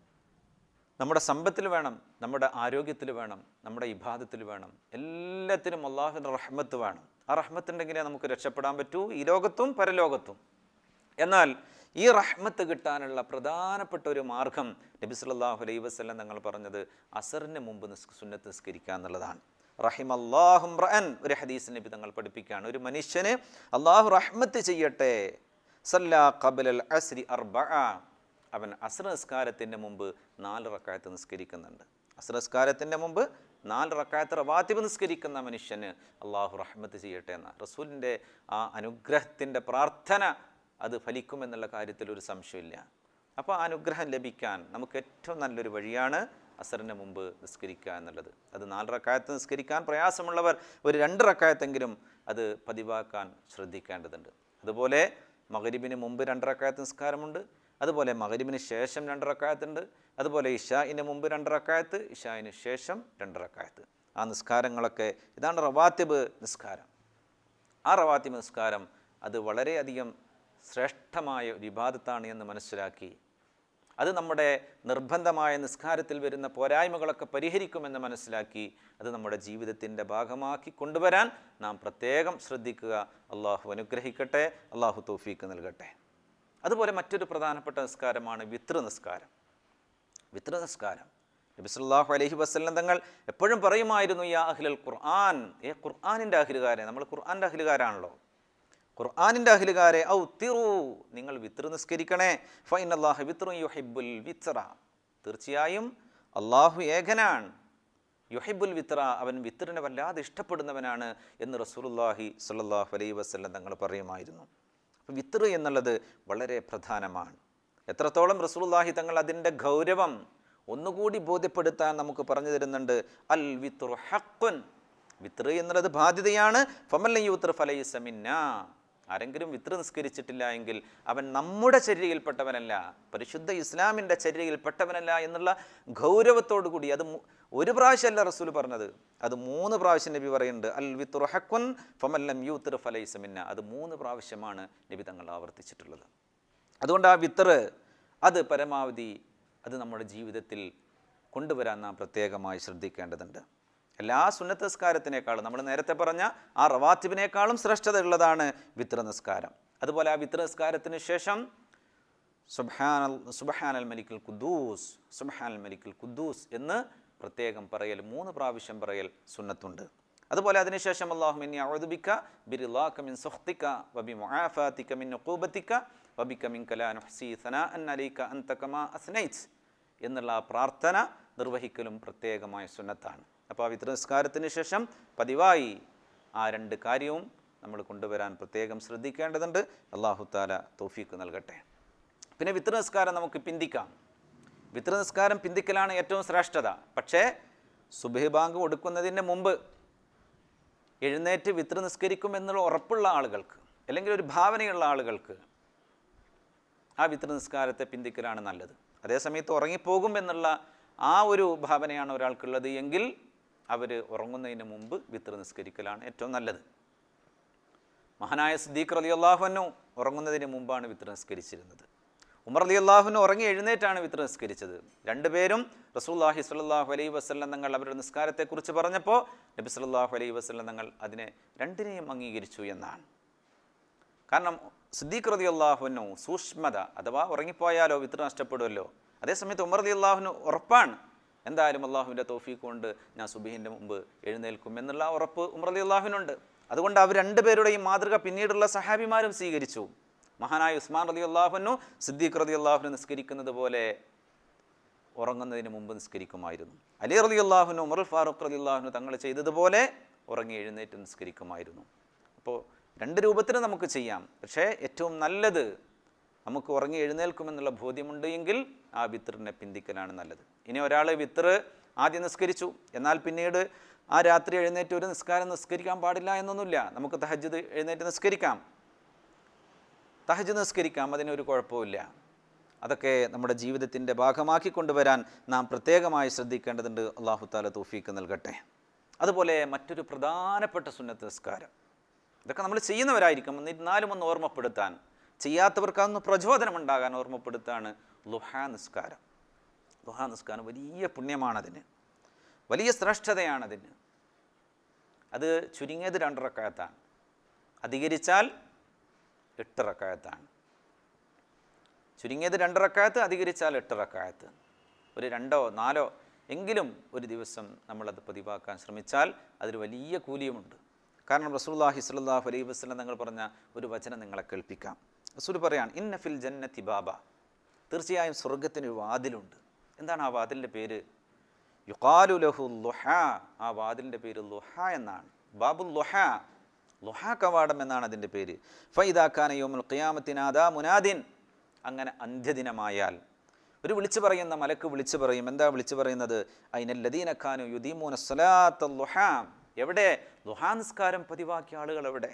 നമ്മുടെ സമ്പത്തിൽ വേണം നമ്മുടെ ആരോഗ്യത്തിൽ വേണം നമ്മുടെ ഇബാദത്തിൽ വേണം എല്ലാത്തിനും അള്ളാഹുവിൻ്റെ റഹ്മത്ത് വേണം ആ റഹ്മത്തുണ്ടെങ്കിലേ നമുക്ക് രക്ഷപ്പെടാൻ പറ്റൂ ഈ ലോകത്തും പരലോകത്തും എന്നാൽ ഈ റഹ്മത്ത് കിട്ടാനുള്ള പ്രധാനപ്പെട്ട ഒരു മാർഗം നബി സല്ലല്ലാഹു അലൈഹി വസല്ലം തങ്ങൾ പറഞ്ഞത് അസറിന് മുമ്പ് നിസ് സുന്നത്ത് നിസ്കരിക്കുക എന്നുള്ളതാണ് റഹിം അള്ളാഹും റഅൻ ഒരു ഹദീസ് നബി തങ്ങൾ പഠിപ്പിക്കുകയാണ് ഒരു മനുഷ്യന് അള്ളാഹു റഹ്മത്ത് ചെയ്യട്ടെ സല്ലാ ഖബലൽ അസ്രി അർബഅ അവൻ അസ്ര നിസ്കാരത്തിൻ്റെ മുമ്പ് നാല് റക്കായത്ത് നിസ്കരിക്കുന്നുണ്ട് അസ്ര നിസ്കാരത്തിൻ്റെ മുമ്പ് നാല് റക്കായത്ത് റവാത്തിബ് നിസ്കരിക്കുന്ന മനുഷ്യന് അള്ളാഹു റഹ്മത്ത് ചെയ്യട്ടെ എന്ന റസൂലിൻ്റെ ആ അനുഗ്രഹത്തിൻ്റെ പ്രാർത്ഥന അത് ഫലിക്കുമെന്നുള്ള കാര്യത്തിൽ ഒരു സംശയമില്ല അപ്പോൾ ആ അനുഗ്രഹം ലഭിക്കാൻ നമുക്ക് ഏറ്റവും നല്ലൊരു വഴിയാണ് അസറിന് മുമ്പ് നിസ്കരിക്കുക എന്നുള്ളത് അത് നാല് റക്കായത്ത് നിസ്കരിക്കാൻ പ്രയാസമുള്ളവർ ഒരു രണ്ട് റക്കായത്തെങ്കിലും അത് പതിവാക്കാൻ ശ്രദ്ധിക്കേണ്ടതുണ്ട് അതുപോലെ മകരിബിന് മുമ്പ് രണ്ട് റക്കായത്ത് നിസ്കാരമുണ്ട് അതുപോലെ മകരിബിന് ശേഷം രണ്ട് റക്കായത്തുണ്ട് അതുപോലെ ഇഷായിന് മുമ്പ് രണ്ട് റക്കായത്ത് ഇഷായിന് ശേഷം രണ്ട് റക്കായത്ത് ആ നിസ്കാരങ്ങളൊക്കെ ഇതാണ് റവാത്തിബ് നിസ്കാരം ആ റവാത്തിബ് നിസ്കാരം അത് വളരെയധികം ശ്രേഷ്ഠമായ ഒരു വിവാദത്താണ് എന്ന് മനസ്സിലാക്കി അത് നമ്മുടെ നിർബന്ധമായ നിസ്കാരത്തിൽ വരുന്ന പോരായ്മകളൊക്കെ പരിഹരിക്കുമെന്ന് മനസ്സിലാക്കി അത് നമ്മുടെ ജീവിതത്തിൻ്റെ ഭാഗമാക്കി കൊണ്ടുവരാൻ നാം പ്രത്യേകം ശ്രദ്ധിക്കുക അള്ളാഹു അനുഗ്രഹിക്കട്ടെ അള്ളാഹു തൗഫീക്ക് നൽകട്ടെ അതുപോലെ മറ്റൊരു പ്രധാനപ്പെട്ട നിസ്കാരമാണ് വിത്ര നിസ്കാരം വിത്ര നിസ്കാരം നബി സല്ലല്ലാഹു അലൈഹി വസല്ലം തങ്ങൾ എപ്പോഴും പറയുമായിരുന്നു യാ അഹ്ലൽ ഖുർആൻ ഏ ഖുർആനിൻ്റെ അഹ്ലുകാരെ നമ്മൾ ഖുർആൻ്റെ അഹ്ലുകാരാണല്ലോ ഖുർആനിൻ്റെ അഹ്ലുകാരെ ഔ തിറു നിങ്ങൾ വിത്ര നിസ്കരിക്കണേ ഫൈൻ അള്ളാഹു വിത്രു യുഹിബുൽ വിത്ര തീർച്ചയായും അള്ളാഹു ഏകനാണ് യുഹിബുൽ വിത്ര അവൻ വിത്രിനെ വല്ലാതെ ഇഷ്ടപ്പെടുന്നവനാണ് എന്ന് റസൂലുള്ളാഹി സ്വല്ലല്ലാഹു അലൈഹി വസല്ലം തങ്ങൾ പറയുമായിരുന്നു അപ്പോൾ വിത്ർ എന്നുള്ളത് വളരെ പ്രധാനമാണ് എത്രത്തോളം റസൂലുള്ളാഹി തങ്ങൾ അതിൻ്റെ ഗൗരവം ഒന്നുകൂടി ബോധ്യപ്പെടുത്താൻ നമുക്ക് പറഞ്ഞു തരുന്നുണ്ട് അൽ വിത്രു ഹക്കുൻ വിത്ർ എന്നുള്ളത് ബാധ്യതയാണ് ഫമല്ല യൂത്ര ഫലയിസമിന്ന ആരെങ്കിലും വിത്ര നിസ്കരിച്ചിട്ടില്ല എങ്കിൽ അവൻ നമ്മുടെ ചര്യയിൽപ്പെട്ടവനല്ല പരിശുദ്ധ ഇസ്ലാമിൻ്റെ ചര്യയിൽപ്പെട്ടവനല്ല എന്നുള്ള ഗൗരവത്തോടു കൂടി അത് മു- ഒരു പ്രാവശ്യമല്ല റസൂൽ പറഞ്ഞത് അത് മൂന്ന് പ്രാവശ്യം നബി പറയുന്നുണ്ട് അൽ വിത്തുർ ഹക്കുൻ ഫമല്ലം യൂത്തർ ഫലൈസമിന്ന അത് മൂന്ന് പ്രാവശ്യമാണ് നബി തങ്ങൾ ആവർത്തിച്ചിട്ടുള്ളത് അതുകൊണ്ട് ആ വിത്തറ് അത് പരമാവധി അത് നമ്മുടെ ജീവിതത്തിൽ കൊണ്ടുവരാൻ നാം പ്രത്യേകമായി ശ്രദ്ധിക്കേണ്ടതുണ്ട് എല്ലാ സുന്നത്ത് നിസ്കാരത്തിനേക്കാളും നമ്മൾ നേരത്തെ പറഞ്ഞ ആ റവാത്തിബിനേക്കാളും ശ്രേഷ്ഠത ഉള്ളതാണ് വിത്ര നിസ്കാരം അതുപോലെ ആ വിത്ര നിസ്കാരത്തിന് ശേഷം സുബ്ഹാനൽ സുബ്ഹാനൽ മലിക്കുൽ ഖുദ്ദൂസ് സുബ്ഹാനൽ മലിക്കുൽ ഖുദ്ദൂസ് എന്ന് പ്രത്യേകം പറയൽ മൂന്ന് പ്രാവശ്യം പറയൽ സുന്നത്തുണ്ട് അതുപോലെ അതിനുശേഷം അള്ളാഹു മിന്നി അഴുതുബിക്ക ബിറിലാക്ക മിൻ സുഹ്തിക്ക വബി മുആഫാതിക മിൻ ഉഖൂബതിക വബിക മിൻ കലാ നുഹ്സി സനാഅൻ അലൈക അൻത കമാ അസ്നൈത് എന്നുള്ള ആ പ്രാർത്ഥന നിർവഹിക്കലും പ്രത്യേകമായ സുന്നത്താണ് അപ്പോൾ ആ വിത്ര നിസ്കാരത്തിന് ശേഷം പതിവായി ആ രണ്ട് കാര്യവും നമ്മൾ കൊണ്ടുവരാൻ പ്രത്യേകം ശ്രദ്ധിക്കേണ്ടതുണ്ട് അള്ളാഹു താല തൗഫീക്ക് നൽകട്ടെ പിന്നെ വിത്ര നിസ്കാരം നമുക്ക് പിന്തിക്കാം വിത്ര നിസ്കാരം പിന്തിക്കലാണ് ഏറ്റവും ശ്രേഷ്ഠത പക്ഷേ സുബഹി ബാങ്ക് കൊടുക്കുന്നതിന് മുമ്പ് എഴുന്നേറ്റ് വിത്ര നിസ്കരിക്കും എന്നുള്ള ഉറപ്പുള്ള ആളുകൾക്ക് അല്ലെങ്കിൽ ഒരു ഭാവനയുള്ള ആളുകൾക്ക് ആ വിത്ര നിസ്കാരത്തെ പിന്തിക്കലാണ് നല്ലത് അതേസമയത്ത് ഉറങ്ങിപ്പോകും എന്നുള്ള ആ ഒരു ഭാവനയാണ് ഒരാൾക്കുള്ളത് എങ്കിൽ അവർ ഉറങ്ങുന്നതിന് മുമ്പ് വിത്ര നിസ്കരിക്കലാണ് ഏറ്റവും നല്ലത് മഹാനായ സിദ്ദീഖ് റലി അള്ളാഹുനു ഉറങ്ങുന്നതിന് മുമ്പാണ് വിത്ര നിസ്കരിച്ചിരുന്നത് ഉമർ അലി അള്ളാഹുവിന് ഉറങ്ങി എഴുന്നേറ്റാണ് വിത്ര നിസ്കരിച്ചത് രണ്ടുപേരും റസൂല്ലാഹി സ്വല്ലല്ലാഹു അലൈഹി വസല്ലം തങ്ങൾ അവരുടെ നിസ്കാരത്തെക്കുറിച്ച് പറഞ്ഞപ്പോൾ നബി സല്ലല്ലാഹു അലൈഹി വസല്ലം തങ്ങൾ അതിനെ രണ്ടിനെയും അംഗീകരിച്ചു എന്നാണ് കാരണം സിദ്ദീഖ് റതി അള്ളാഹുവിനു സൂക്ഷ്മത അഥവാ ഉറങ്ങിപ്പോയാലോ വിത്ര നഷ്ടപ്പെടുമല്ലോ അതേസമയത്ത് ഉമർ റതി അള്ളാഹുവിന് ഉറപ്പാണ് എന്തായാലും അള്ളാഹുവിൻ്റെ തോഫീക്ക് കൊണ്ട് ഞാൻ സുബീഹിൻ്റെ മുമ്പ് എഴുന്നേൽക്കും എന്നുള്ള ആ ഉറപ്പ് ഉമർ റതി അള്ളാഹുവിനുണ്ട് അതുകൊണ്ട് അവർ രണ്ടുപേരുടെയും മാതൃക പിന്നീടുള്ള സഹാബിമാരും സ്വീകരിച്ചു മഹാനായ ഉസ്മാൻ റതി അള്ളാഹുനു സിദ്ദീഖ് റതി അള്ളാഹുവിന് നിസ്കരിക്കുന്നത് പോലെ ഉറങ്ങുന്നതിന് മുമ്പ് നിസ്കരിക്കുമായിരുന്നു അലി റതി അള്ളാഹുനു ഉമർ ഫാറൂഖ് റതി അള്ളാഹുനു തങ്ങൾ ചെയ്തതുപോലെ ഉറങ്ങി എഴുന്നേറ്റ് നിസ്കരിക്കുമായിരുന്നു അപ്പോൾ രണ്ട് രൂപത്തിൽ നമുക്ക് ചെയ്യാം പക്ഷേ ഏറ്റവും നല്ലത് നമുക്ക് ഉറങ്ങി എഴുന്നേൽക്കുമെന്നുള്ള ബോധ്യമുണ്ട് എങ്കിൽ ആ വിത്തറിനെ പിന്തിക്കലാണ് നല്ലത് ഇനി ഒരാൾ വിത്തറ് ആദ്യം നിസ്കരിച്ചു എന്നാൽ പിന്നീട് ആ രാത്രി എഴുന്നേറ്റ് ഒരു നിസ്കാരം നിസ്കരിക്കാൻ പാടില്ല എന്നൊന്നുമില്ല നമുക്ക് തഹജ്ജുദ് എഴുന്നേറ്റ് നിസ്കരിക്കാം തഹജ് നിസ്കരിക്കാം അതിനൊരു കുഴപ്പമില്ല അതൊക്കെ നമ്മുടെ ജീവിതത്തിൻ്റെ ഭാഗമാക്കി കൊണ്ടുവരാൻ നാം പ്രത്യേകമായി ശ്രദ്ധിക്കേണ്ടതുണ്ട് അള്ളാഹു താല തൗഫീക്ക് നൽകട്ടെ അതുപോലെ മറ്റൊരു പ്രധാനപ്പെട്ട സുന്നത്ത് നിസ്കാരം ഇതൊക്കെ നമ്മൾ ചെയ്യുന്നവരായിരിക്കും എന്നിരുന്നാലും ഒന്ന് ഓർമ്മപ്പെടുത്താൻ ചെയ്യാത്തവർക്ക് അതൊന്ന് പ്രചോദനം ഉണ്ടാകാൻ ഓർമ്മപ്പെടുത്താണ് ലുഹാ നിസ്കാരം ലുഹാ നിസ്കാരം വലിയ പുണ്യമാണതിന് വലിയ ശ്രേഷ്ഠതയാണതിന് അത് ചുരുങ്ങിയത് രണ്ടറക്കാലത്താണ് അധികരിച്ചാൽ എട്ട് റക്കായത്താണ് ചുരുങ്ങിയത് രണ്ട് റക്കായത്ത് അധികരിച്ചാൽ എട്ട് റക്കായത്ത് ഒരു രണ്ടോ നാലോ എങ്കിലും ഒരു ദിവസം നമ്മളത് പതിവാക്കാൻ ശ്രമിച്ചാൽ അതിൽ വലിയ കൂലിയുമുണ്ട് കാരണം റസൂല്ലാഹി സ്വല്ലല്ലാഹു അലൈഹി വസല്ലം തങ്ങൾ പറഞ്ഞ ഒരു വചനം നിങ്ങളെ കേൾപ്പിക്കാം റസൂൽ പറയാണ് ഇന്ന ഫിൽ ജന്നത്തി ബാബ തീർച്ചയായും സ്വർഗത്തിന് ഒരു വാതിലുണ്ട് എന്താണ് ആ വാതിലിൻ്റെ പേര് യുക്കാലു ലഹു ലുഹ ആ വാതിലിൻ്റെ പേര് ലുഹ എന്നാണ് ബാബുൽ ലുഹ ലുഹ കവാടം എന്നാണ് അതിൻ്റെ പേര് ഫൈദാഖാന യോമുൽ ഖിയാമത്തിനാദാ മുനാദിൻ അങ്ങനെ അന്ത്യദിനമായാൽ ഒരു വിളിച്ചു പറയുന്ന മലക്ക് വിളിച്ചു പറയും എന്താ വിളിച്ചു പറയുന്നത് അതിനല്ലദീനഖാനു യുദീമൂന സ്വലാത്ത ലുഹ എവിടെ ലുഹാ നിസ്കാരം പതിവാക്കിയ ആളുകൾ എവിടെ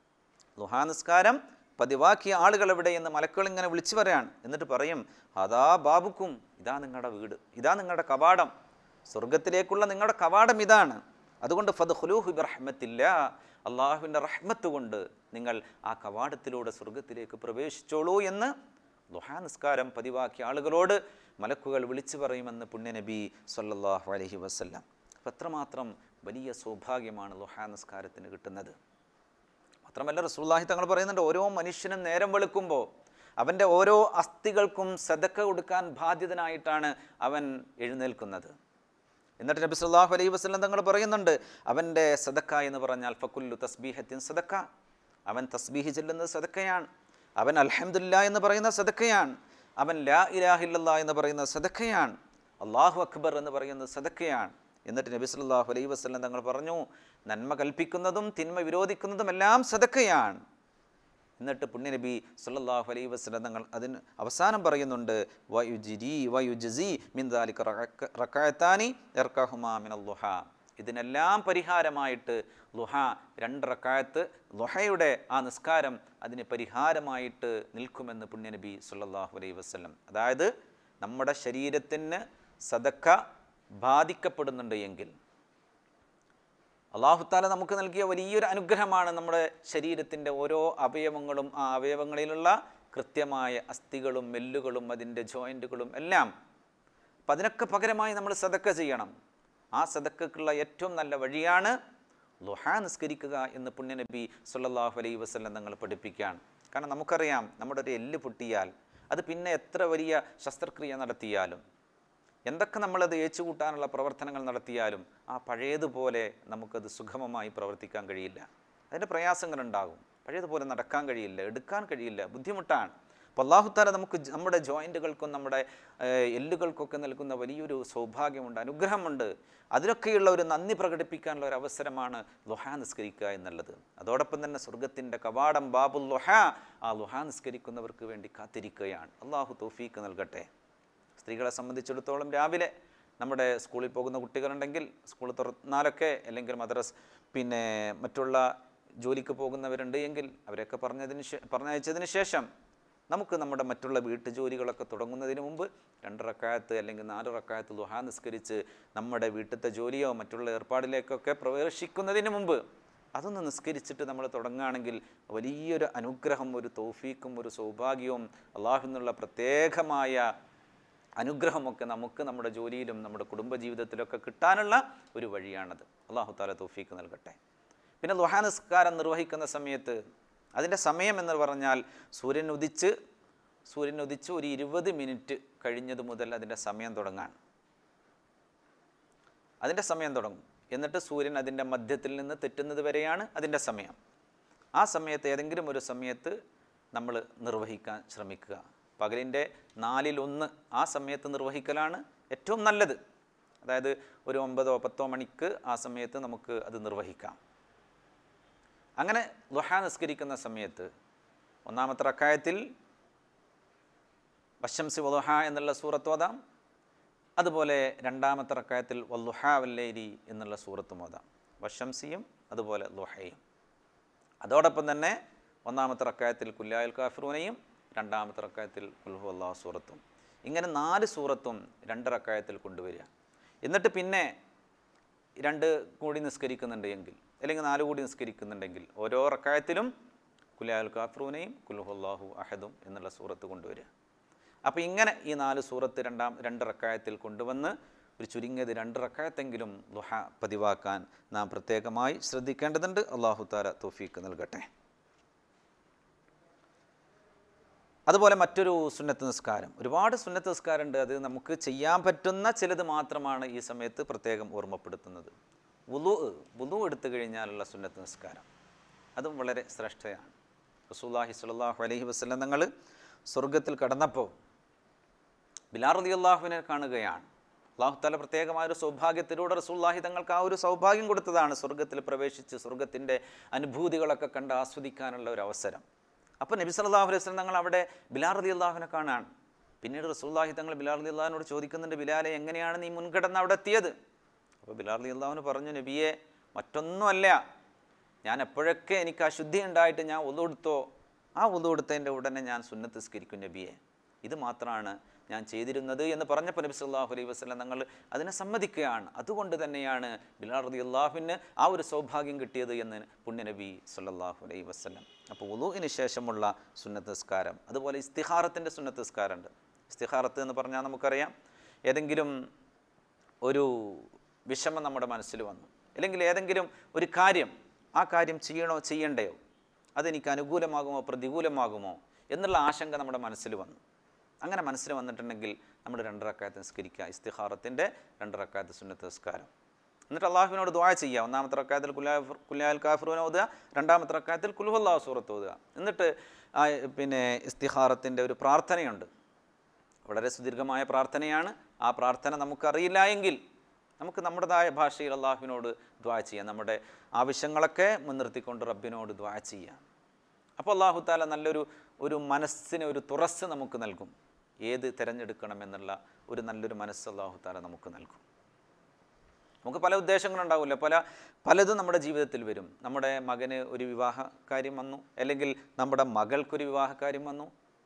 ലുഹാ നിസ്കാരം പതിവാക്കിയ ആളുകൾ എവിടെ എന്ന് മലക്കുകൾ ഇങ്ങനെ വിളിച്ചു പറയാണ് എന്നിട്ട് പറയും അതാ ബാബുക്കും ഇതാ നിങ്ങളുടെ വീട് ഇതാ നിങ്ങളുടെ കവാടം സ്വർഗത്തിലേക്കുള്ള നിങ്ങളുടെ കവാടം ഇതാണ് അതുകൊണ്ട് ഫത് ഹുലൂഹു റഹ്മത്തില്ല അള്ളാഹുവിൻ്റെ റഹ്മത്ത് കൊണ്ട് നിങ്ങൾ ആ കവാടത്തിലൂടെ സ്വർഗത്തിലേക്ക് പ്രവേശിച്ചോളൂ എന്ന് ലുഹാ നിസ്കാരം പതിവാക്കിയ ആളുകളോട് മലക്കുകൾ വിളിച്ചു പറയുമെന്ന് പുണ്യനബി സല്ലല്ലാഹു അലൈഹി വസല്ലം അപ്പം എത്രമാത്രം വലിയ സൗഭാഗ്യമാണ് ലുഹാ നിസ്കാരത്തിന് കിട്ടുന്നത് മാത്രമല്ല റസൂല്ലാഹി തങ്ങൾ പറയുന്നുണ്ട് ഓരോ മനുഷ്യനും നേരം വെളുക്കുമ്പോൾ അവൻ്റെ ഓരോ അസ്ഥികൾക്കും സദക്ക കൊടുക്കാൻ ബാധ്യതനായിട്ടാണ് അവൻ എഴുന്നേൽക്കുന്നത് എന്നിട്ട് നബി സല്ലല്ലാഹു അലൈഹി വസല്ലം തങ്ങൾ പറയുന്നുണ്ട് അവൻ്റെ സദക്ക എന്ന് പറഞ്ഞാൽ ഫക്കുല്ലു തസ്ബീഹത്തിൻ സദക്ക അവൻ തസ്ബീഹ് ചെല്ലുന്നത് സദക്കയാണ് അവൻ അൽഹംദുലില്ലാ എന്ന് പറയുന്ന സദക്കയാണ് അവൻ ലാ ഇലാഹില്ലല്ലാ എന്ന് പറയുന്ന സദക്കയാണ് അള്ളാഹു അക്ബർ എന്ന് പറയുന്നത് സദക്കയാണ് എന്നിട്ട് നബി സല്ലല്ലാഹു അലൈഹി വസല്ലം തങ്ങൾ പറഞ്ഞു നന്മ കൽപ്പിക്കുന്നതും തിന്മ വിരോധിക്കുന്നതും എല്ലാം സദക്കയാണ് എന്നിട്ട് പുണ്യനബി സല്ലല്ലാഹു അലൈഹി വസല്ലം തങ്ങൾ അതിന് അവസാനം പറയുന്നുണ്ട് വയുജിരി വയുജി മിന്ദാലിക റക്കായത്താനി എർക്കഹുമാ മിനൽ ലുഹ ഇതിനെല്ലാം പരിഹാരമായിട്ട് ലുഹ രണ്ട് റക്കായത്ത് ലുഹയുടെ ആ നിസ്കാരം അതിന് പരിഹാരമായിട്ട് നിൽക്കുമെന്ന് പുണ്യനബി സല്ലല്ലാഹു അലൈഹി വസല്ലം അതായത് നമ്മുടെ ശരീരത്തിന് സദക്ക ബാധിക്കപ്പെടുന്നുണ്ട് എങ്കിൽ അള്ളാഹുത്താല നമുക്ക് നൽകിയ വലിയൊരു അനുഗ്രഹമാണ് നമ്മുടെ ശരീരത്തിൻ്റെ ഓരോ അവയവങ്ങളും ആ അവയവങ്ങളിലുള്ള കൃത്യമായ അസ്ഥികളും മെല്ലുകളും അതിൻ്റെ ജോയിൻറ്റുകളും എല്ലാം അപ്പം അതിനൊക്കെ പകരമായി നമ്മൾ സദക്ക ചെയ്യണം ആ സദക്കക്കുള്ള ഏറ്റവും നല്ല വഴിയാണ് ലുഹാ നിസ്കരിക്കുക എന്ന് പുണ്യനബി സല്ലല്ലാഹു അലൈഹി വസല്ലം തങ്ങൾ പഠിപ്പിക്കുകയാണ് കാരണം നമുക്കറിയാം നമ്മുടെ ഒരു എല്ല് പൊട്ടിയാൽ അത് പിന്നെ എത്ര വലിയ ശസ്ത്രക്രിയ നടത്തിയാലും എന്തൊക്കെ നമ്മളത് ഏച്ചുകൂട്ടാനുള്ള പ്രവർത്തനങ്ങൾ നടത്തിയാലും ആ പഴയതുപോലെ നമുക്കത് സുഗമമായി പ്രവർത്തിക്കാൻ കഴിയില്ല അതിൻ്റെ പ്രയാസങ്ങളുണ്ടാകും പഴയതുപോലെ നടക്കാൻ കഴിയില്ല എടുക്കാൻ കഴിയില്ല ബുദ്ധിമുട്ടാണ് അപ്പോൾ അള്ളാഹുത്താല നമുക്ക് ജ- നമ്മുടെ ജോയിൻറ്റുകൾക്കും നമ്മുടെ ഏഹ്, എല്ലുകൾക്കൊക്കെ നൽകുന്ന വലിയൊരു സൗഭാഗ്യമുണ്ട് അനുഗ്രഹമുണ്ട് അതിനൊക്കെയുള്ള ഒരു നന്ദി പ്രകടിപ്പിക്കാനുള്ള ഒരു അവസരമാണ് ലുഹാ നിസ്കരിക്കുക എന്നുള്ളത് അതോടൊപ്പം തന്നെ സ്വർഗത്തിൻ്റെ കവാടം ബാബുൽ ലുഹാ ആ ലുഹാ നിസ്കരിക്കുന്നവർക്ക് വേണ്ടി കാത്തിരിക്കുകയാണ് അള്ളാഹു തൗഫീക്ക് നൽകട്ടെ സ്ത്രീകളെ സംബന്ധിച്ചിടത്തോളം രാവിലെ നമ്മുടെ സ്കൂളിൽ പോകുന്ന കുട്ടികളുണ്ടെങ്കിൽ സ്കൂൾ തുറന്നാലൊക്കെ അല്ലെങ്കിൽ മദ്രസ് പിന്നെ മറ്റുള്ള ജോലിക്ക് പോകുന്നവരുണ്ട് എങ്കിൽ അവരെയൊക്കെ പറഞ്ഞതിന് ശേ പറഞ്ഞയച്ചതിന് ശേഷം നമുക്ക് നമ്മുടെ മറ്റുള്ള വീട്ടു ജോലികളൊക്കെ തുടങ്ങുന്നതിന് മുമ്പ് രണ്ട് റക്കായത്ത് അല്ലെങ്കിൽ നാല് റക്കായത്ത് ദുഹാ നിസ്കരിച്ച് നമ്മുടെ വീട്ടിലത്തെ ജോലിയോ മറ്റുള്ള ഏർപ്പാടിലേക്കൊക്കെ പ്രവേശിക്കുന്നതിന് മുമ്പ് അതൊന്ന് നിസ്കരിച്ചിട്ട് നമ്മൾ തുടങ്ങുകയാണെങ്കിൽ വലിയൊരു അനുഗ്രഹം ഒരു തൗഫീക്കും ഒരു സൗഭാഗ്യവും അള്ളാഹു എന്നുള്ള പ്രത്യേകമായ അനുഗ്രഹമൊക്കെ നമുക്ക് നമ്മുടെ ജോലിയിലും നമ്മുടെ കുടുംബജീവിതത്തിലൊക്കെ കിട്ടാനുള്ള ഒരു വഴിയാണത് അള്ളാഹു താല തൗഫീക്ക് നൽകട്ടെ പിന്നെ ലുഹാ നിസ്കാരം നിർവഹിക്കുന്ന സമയത്ത് അതിൻ്റെ സമയം എന്ന് പറഞ്ഞാൽ സൂര്യൻ ഉദിച്ച് സൂര്യൻ ഉദിച്ച് ഒരു ഇരുപത് മിനിറ്റ് കഴിഞ്ഞത് മുതൽ അതിൻ്റെ സമയം തുടങ്ങാൻ അതിൻ്റെ സമയം തുടങ്ങും എന്നിട്ട് സൂര്യൻ അതിൻ്റെ മധ്യത്തിൽ നിന്ന് തെറ്റുന്നത് വരെയാണ് അതിൻ്റെ സമയം ആ സമയത്ത് ഏതെങ്കിലും ഒരു സമയത്ത് നമ്മൾ നിർവഹിക്കാൻ ശ്രമിക്കുക പകലിൻ്റെ നാലിലൊന്ന് ആ സമയത്ത് നിർവഹിക്കലാണ് ഏറ്റവും നല്ലത് അതായത് ഒരു ഒമ്പതോ പത്തോ മണിക്ക് ആ സമയത്ത് നമുക്ക് അത് നിർവഹിക്കാം അങ്ങനെ ലുഹ നിസ്കരിക്കുന്ന സമയത്ത് ഒന്നാമത്തെ റക്കായത്തിൽ വശംസി വലുഹ എന്നുള്ള സൂറത്ത് ഓതാം അതുപോലെ രണ്ടാമത്തെ റക്കായത്തിൽ വല്ലുഹ വല്ലേരി എന്നുള്ള സൂറത്തും ഓതാം വശംസിയും അതുപോലെ ലുഹയും അതോടൊപ്പം തന്നെ ഒന്നാമത്തെ റക്കായത്തിൽ കുല്ലായൽ കാഫിറൂനെയും രണ്ടാമത്തെ റക്കായത്തിൽ കുൽഹു അള്ളാഹു സൂറത്തും ഇങ്ങനെ നാല് സൂറത്തും രണ്ട് റക്കായത്തിൽ കൊണ്ടുവരിക എന്നിട്ട് പിന്നെ രണ്ട് കൂടി നിസ്കരിക്കുന്നുണ്ട് എങ്കിൽ അല്ലെങ്കിൽ നാല് കൂടി നിസ്കരിക്കുന്നുണ്ടെങ്കിൽ ഓരോ റക്കായത്തിലും കുലാൽ കാഫ്രൂനെയും കുൽഹുല്ലാഹു അഹദും എന്നുള്ള സൂറത്ത് കൊണ്ടുവരിക അപ്പോൾ ഇങ്ങനെ ഈ നാല് സൂറത്ത് രണ്ടാം രണ്ട് റക്കായത്തിൽ കൊണ്ടുവന്ന് ഒരു ചുരുങ്ങിയത് രണ്ട് റക്കായത്തെങ്കിലും ലുഹ പതിവാക്കാൻ നാം പ്രത്യേകമായി ശ്രദ്ധിക്കേണ്ടതുണ്ട് അള്ളാഹു താല തോഫീക്ക് നൽകട്ടെ അതുപോലെ മറ്റൊരു സുന്നത്ത് നിസ്കാരം ഒരുപാട് സുന്നത്ത് നിസ്കാരമുണ്ട് അത് നമുക്ക് ചെയ്യാൻ പറ്റുന്ന ചിലത് മാത്രമാണ് ഈ സമയത്ത് പ്രത്യേകം ഓർമ്മപ്പെടുത്തുന്നത് വുളു വുളു എടുത്തു കഴിഞ്ഞാലുള്ള സുന്നത്ത് നിസ്കാരം അതും വളരെ ശ്രേഷ്ഠയാണ് റസൂല്ലാഹി സ്വല്ലല്ലാഹു അലൈഹി വസല്ലം തങ്ങൾ സ്വർഗത്തിൽ കടന്നപ്പോൾ ബിലാർ റതി അള്ളാഹുവിനെ കാണുകയാണ് അള്ളാഹു താല പ്രത്യേകമായ ഒരു സൗഭാഗ്യത്തിലൂടെ റസൂല്ലാഹി തങ്ങൾക്ക് ആ ഒരു സൗഭാഗ്യം കൊടുത്തതാണ് സ്വർഗത്തിൽ പ്രവേശിച്ച് സ്വർഗത്തിൻ്റെ അനുഭൂതികളൊക്കെ കണ്ട് ആസ്വദിക്കാനുള്ള ഒരു അവസരം അപ്പോൾ നബി സല്ലല്ലാഹു അലൈഹി വസല്ലം തങ്ങൾ അവിടെ ബിലാർ റതി അള്ളാഹുവിനെ കാണാൻ പിന്നീട് റസൂല്ലാഹി തങ്ങൾ ബിലാർ റതി അള്ളാഹിനോട് ചോദിക്കുന്നുണ്ട് ബിലാലെ എങ്ങനെയാണ് നീ മുൻകടന്ന് അവിടെ എത്തിയത് അപ്പോൾ ബിലാർ റതി അള്ളാഹുവിന് പറഞ്ഞു നബിയെ മറ്റൊന്നുമല്ല ഞാൻ എപ്പോഴൊക്കെ എനിക്ക് അശുദ്ധി ഉണ്ടായിട്ട് ഞാൻ ഒതുകൊടുത്തോ ആ ഒതുകൊടുത്തതിൻ്റെ ഉടനെ ഞാൻ സുന്നത്ത് സ്കരിക്കും നബിയെ ഇത് മാത്രമാണ് ഞാൻ ചെയ്തിരുന്നത് എന്ന് പറഞ്ഞപ്പോൾ നബി സല്ലല്ലാഹു അലൈഹി വസല്ലം തങ്ങൾ അതിനെ സമ്മതിക്കുകയാണ് അതുകൊണ്ട് തന്നെയാണ് ബിലാൽ റതി അള്ളാഹുവിന് ആ ഒരു സൗഭാഗ്യം കിട്ടിയത് എന്ന് പുണ്യനബി സല്ലല്ലാഹു അലൈഹി വസല്ലം അപ്പോൾ ഉളുവിന് ശേഷമുള്ള സുന്നത്ത് നിസ്കാരം അതുപോലെ ഇസ്തിഹാറത്തിൻ്റെ സുന്നത്ത് നിസ്കാരമുണ്ട് ഇസ്തിഹാറത്ത് എന്ന് പറഞ്ഞാൽ നമുക്കറിയാം ഏതെങ്കിലും ഒരു വിഷമം നമ്മുടെ മനസ്സിൽ വന്നു അല്ലെങ്കിൽ ഏതെങ്കിലും ഒരു കാര്യം ആ കാര്യം ചെയ്യണോ ചെയ്യണ്ടയോ അതെനിക്ക് അനുകൂലമാകുമോ പ്രതികൂലമാകുമോ എന്നുള്ള ആശങ്ക നമ്മുടെ മനസ്സിൽ വന്നു അങ്ങനെ മനസ്സിൽ വന്നിട്ടുണ്ടെങ്കിൽ നമ്മൾ രണ്ടരക്കാലത്ത് നിസ്കരിക്കുക ഇസ്തിഹാറത്തിൻ്റെ രണ്ടരക്കാലത്ത് സുന്നത്ത് നിസ്കാരം എന്നിട്ട് അള്ളാഹുവിനോട് ദ്വാ ചെയ്യുക ഒന്നാമത്തെ റക്കായത്തിൽ കുല്ലാ കുല്ലാൽ കാഫിറൂനെ ഓതുക രണ്ടാമത്തെ റക്കായത്തിൽ കുലുഹുല്ലാഹു സൂറത്ത് ഓതുക എന്നിട്ട് ആ പിന്നെ ഇസ്തിഹാറത്തിൻ്റെ ഒരു പ്രാർത്ഥനയുണ്ട് വളരെ സുദീർഘമായ പ്രാർത്ഥനയാണ് ആ പ്രാർത്ഥന നമുക്കറിയില്ല എങ്കിൽ നമുക്ക് നമ്മുടേതായ ഭാഷയിൽ അള്ളാഹുവിനോട് ദ്വാ ചെയ്യാം നമ്മുടെ ആവശ്യങ്ങളൊക്കെ മുൻനിർത്തിക്കൊണ്ട് റബ്ബിനോട് ദ്വാ ചെയ്യാം അപ്പോൾ അള്ളാഹു താല നല്ലൊരു ഒരു മനസ്സിന് ഒരു തുറസ് നമുക്ക് നൽകും ഏത് തിരഞ്ഞെടുക്കണമെന്നുള്ള ഒരു നല്ലൊരു മനസ്സ് അള്ളാഹു താല നമുക്ക് നൽകും നമുക്ക് പല ഉദ്ദേശങ്ങളുണ്ടാവില്ല പല പലതും നമ്മുടെ ജീവിതത്തിൽ വരും നമ്മുടെ മകന് ഒരു വിവാഹ കാര്യം വന്നു അല്ലെങ്കിൽ നമ്മുടെ മകൾക്കൊരു വിവാഹ കാര്യം വന്നു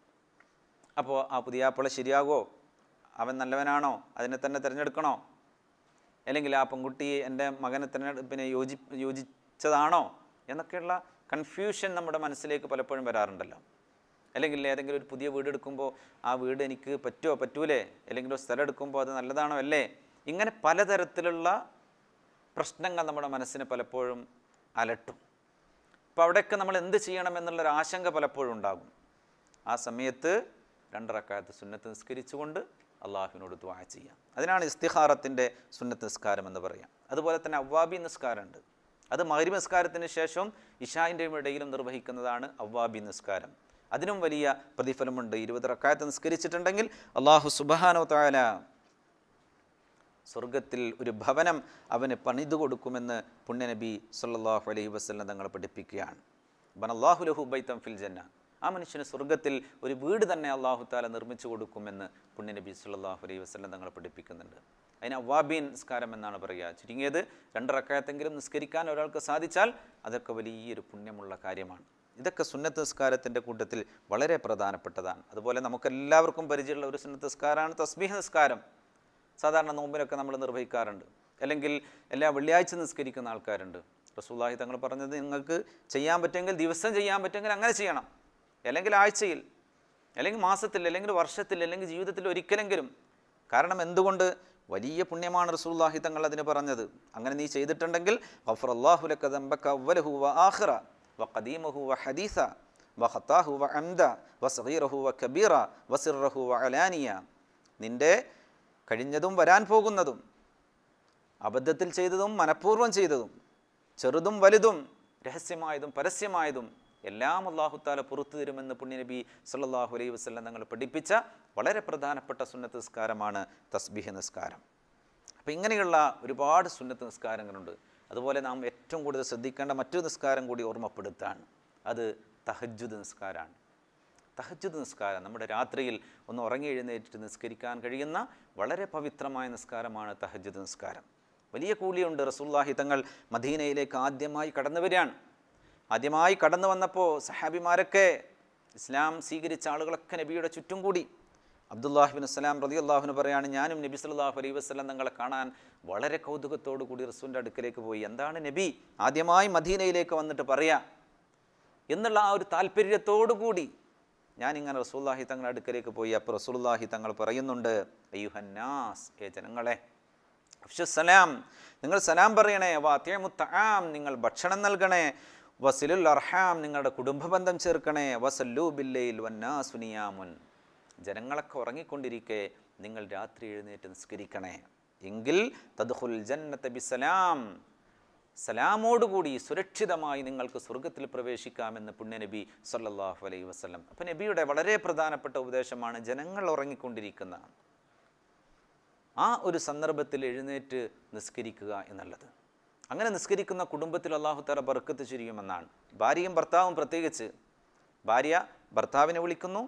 അപ്പോൾ ആ പുതിയാപ്പിള ശരിയാകുമോ അവൻ നല്ലവനാണോ അതിനെ തന്നെ തിരഞ്ഞെടുക്കണോ അല്ലെങ്കിൽ ആ പെൺകുട്ടി എൻ്റെ മകനെ തന്നെ പിന്നെ യോജി യോജിച്ചതാണോ എന്നൊക്കെയുള്ള കൺഫ്യൂഷൻ നമ്മുടെ മനസ്സിലേക്ക് പലപ്പോഴും വരാറുണ്ടല്ലോ അല്ലെങ്കിൽ ഏതെങ്കിലും ഒരു പുതിയ വീട് എടുക്കുമ്പോൾ ആ വീട് എനിക്ക് പറ്റുമോ പറ്റൂലേ അല്ലെങ്കിൽ ഒരു സ്ഥലം എടുക്കുമ്പോൾ അത് നല്ലതാണോ അല്ലേ ഇങ്ങനെ പലതരത്തിലുള്ള പ്രശ്നങ്ങൾ നമ്മുടെ മനസ്സിനെ പലപ്പോഴും അലട്ടും അപ്പോൾ അവിടെയൊക്കെ നമ്മൾ എന്ത് ചെയ്യണം എന്നുള്ളൊരു ആശങ്ക പലപ്പോഴും ഉണ്ടാകും ആ സമയത്ത് രണ്ടറക്കാലത്ത് സുന്നത്ത് നിസ്കരിച്ചുകൊണ്ട് അള്ളാഹുവിനോട് ദ്വാ ചെയ്യാം അതിനാണ് ഇസ്തിഹാറത്തിൻ്റെ സുന്നത്ത് നിസ്കാരം എന്ന് പറയാം അതുപോലെ തന്നെ അവ്വാബി നിസ്കാരമുണ്ട് അത് മഹരി നിസ്കാരത്തിന് ശേഷവും ഇഷായിൻ്റെയും ഇടയിലും നിർവഹിക്കുന്നതാണ് അവ്വാബി നിസ്കാരം അതിനും വലിയ പ്രതിഫലമുണ്ട് ഇരുപത് റക്കായത്ത് നിസ്കരിച്ചിട്ടുണ്ടെങ്കിൽ അള്ളാഹു സുബാനോ താല സ്വർഗത്തിൽ ഒരു ഭവനം അവന് പണിതു കൊടുക്കുമെന്ന് പുണ്യനബി സല്ലല്ലാഹു അലൈഹി വസല്ലം തങ്ങൾ പഠിപ്പിക്കുകയാണ് ബനല്ലാഹു ലഹു ബൈത്തം ഫിൽ ജന്ന ആ മനുഷ്യന് സ്വർഗത്തിൽ ഒരു വീട് തന്നെ അള്ളാഹു താല നിർമ്മിച്ചു കൊടുക്കുമെന്ന് പുണ്യനബി സല്ലല്ലാഹു അലൈഹി വസല്ലം തങ്ങൾ പഠിപ്പിക്കുന്നുണ്ട് അതിന് അവ്വാബീൻ നിസ്കാരം എന്നാണ് പറയുക ചുരുങ്ങിയത് രണ്ടറക്കായത്തെങ്കിലും നിസ്കരിക്കാൻ ഒരാൾക്ക് സാധിച്ചാൽ അതൊക്കെ വലിയൊരു പുണ്യമുള്ള കാര്യമാണ് ഇതൊക്കെ സുന്നത്ത് നിസ്കാരത്തിൻ്റെ കൂട്ടത്തിൽ വളരെ പ്രധാനപ്പെട്ടതാണ് അതുപോലെ നമുക്കെല്ലാവർക്കും പരിചയമുള്ള ഒരു സുന്നത്ത് നിസ്കാരമാണ് തസ്ബീഹ് നിസ്കാരം സാധാരണ നോമ്പിനൊക്കെ നമ്മൾ നിർവഹിക്കാറുണ്ട് അല്ലെങ്കിൽ എല്ലാ വെള്ളിയാഴ്ച നിസ്കരിക്കുന്ന ആൾക്കാരുണ്ട് റസൂല്ലാഹി തങ്ങൾ പറഞ്ഞത് നിങ്ങൾക്ക് ചെയ്യാൻ പറ്റുമെങ്കിൽ ദിവസം ചെയ്യാൻ പറ്റുമെങ്കിൽ അങ്ങനെ ചെയ്യണം അല്ലെങ്കിൽ ആഴ്ചയിൽ അല്ലെങ്കിൽ മാസത്തിൽ അല്ലെങ്കിൽ വർഷത്തിൽ അല്ലെങ്കിൽ ജീവിതത്തിൽ ഒരിക്കലെങ്കിലും കാരണം എന്തുകൊണ്ട് വലിയ പുണ്യമാണ് റസൂല്ലാഹി തങ്ങൾ അതിന് പറഞ്ഞത് അങ്ങനെ നീ ചെയ്തിട്ടുണ്ടെങ്കിൽ ഗഫർ അള്ളാഹു ലക ദംബക അവ്വലഹു വ ആഖിറ വ ഖദീമഹു വ ഹദീസ വ ഖത്താഹു വ അംദ വ സഗീറഹു വ കബീറ വ സിർറഹു വ അലാനിയ നിന്റെ കഴിഞ്ഞതും വരാൻ പോകുന്നതും അബദ്ധത്തിൽ ചെയ്തതും മനഃപൂർവ്വം ചെയ്തതും ചെറുതും വലുതും രഹസ്യമായതും പരസ്യമായതും എല്ലാം അള്ളാഹുത്താല പുറത്തു തരുമെന്ന് പുണ്യനബി സല്ലല്ലാഹു അലൈഹി വസല്ലം തങ്ങൾ പഠിപ്പിച്ച വളരെ പ്രധാനപ്പെട്ട സുന്നത്ത് നിസ്കാരമാണ് തസ്ബീഹ് നിസ്കാരം അപ്പോൾ ഇങ്ങനെയുള്ള ഒരുപാട് സുന്നത്ത് നിസ്കാരങ്ങളുണ്ട് അതുപോലെ നാം ഏറ്റവും കൂടുതൽ ശ്രദ്ധിക്കേണ്ട മറ്റൊരു നിസ്കാരം കൂടി ഓർമ്മപ്പെടുത്താണ് അത് തഹജ്ജുദ് നിസ്കാരമാണ് തഹജ്ജുദ് നിസ്കാരം നമ്മുടെ രാത്രിയിൽ ഒന്ന് ഉറങ്ങി എഴുന്നേറ്റിട്ട് നിസ്കരിക്കാൻ കഴിയുന്ന വളരെ പവിത്രമായ നിസ്കാരമാണ് തഹജ്ജുദ് നിസ്കാരം വലിയ കൂലിയുണ്ട് റസൂല്ലാഹി തങ്ങൾ മദീനയിലേക്ക് ആദ്യമായി കടന്നു വരികയാണ് ആദ്യമായി കടന്നു വന്നപ്പോൾ സഹാബിമാരൊക്കെ ഇസ്ലാം സ്വീകരിച്ച ആളുകളൊക്കെ നബിയുടെ ചുറ്റും കൂടി അബ്ദുല്ലാഹിബിൻ അസ്സലാം റതി അള്ളാഹുന് പറയാണ് ഞാനും നബി സല്ലല്ലാഹു അലൈഹി വസ്ലം തങ്ങളെ കാണാൻ വളരെ കൗതുകത്തോടു കൂടി റസൂലിൻ്റെ അടുക്കലേക്ക് പോയി എന്താണ് നബി ആദ്യമായി മദീനയിലേക്ക് വന്നിട്ട് പറയാ എന്നുള്ള ആ ഒരു താല്പര്യത്തോടു കൂടി ഞാനിങ്ങനെ റസൂല്ലാഹി തങ്ങളുടെ അടുക്കലേക്ക് പോയി അപ്പോൾ റസൂലുല്ലാഹി തങ്ങൾ പറയുന്നുണ്ട് അയ്യുഹന്നാസ് ഏ ജനങ്ങളെ അഫ്ഷുസലാം നിങ്ങൾ സലാം പറയണേ വാത്യമു നിങ്ങൾ ഭക്ഷണം നൽകണേ വസിലുൽ അർഹാം നിങ്ങളുടെ കുടുംബ ബന്ധം ചേർക്കണേ വസല്ലു ബില്ലയിൽ വന്നാസുനിയാമുൻ ജനങ്ങളൊക്കെ ഉറങ്ങിക്കൊണ്ടിരിക്കെ നിങ്ങൾ രാത്രി എഴുന്നേറ്റ് നിസ്കരിക്കണേ എങ്കിൽ തദ്ഹുൽ ജന്നത്തെ ബിസലാം സലാമോടുകൂടി സുരക്ഷിതമായി നിങ്ങൾക്ക് സ്വർഗത്തിൽ പ്രവേശിക്കാമെന്ന് പുണ്യനബി സല്ലല്ലാഹു അലൈഹി വസല്ലം അപ്പം നബിയുടെ വളരെ പ്രധാനപ്പെട്ട ഉപദേശമാണ് ജനങ്ങൾ ഉറങ്ങിക്കൊണ്ടിരിക്കുന്ന ആ ഒരു സന്ദർഭത്തിൽ എഴുന്നേറ്റ് നിസ്കരിക്കുക എന്നുള്ളത് അങ്ങനെ നിസ്കരിക്കുന്ന കുടുംബത്തിൽ അള്ളാഹു തല ബർക്കത്ത് ചുരിയുമെന്നാണ് ഭാര്യയും ഭർത്താവും പ്രത്യേകിച്ച് ഭാര്യ ഭർത്താവിനെ വിളിക്കുന്നു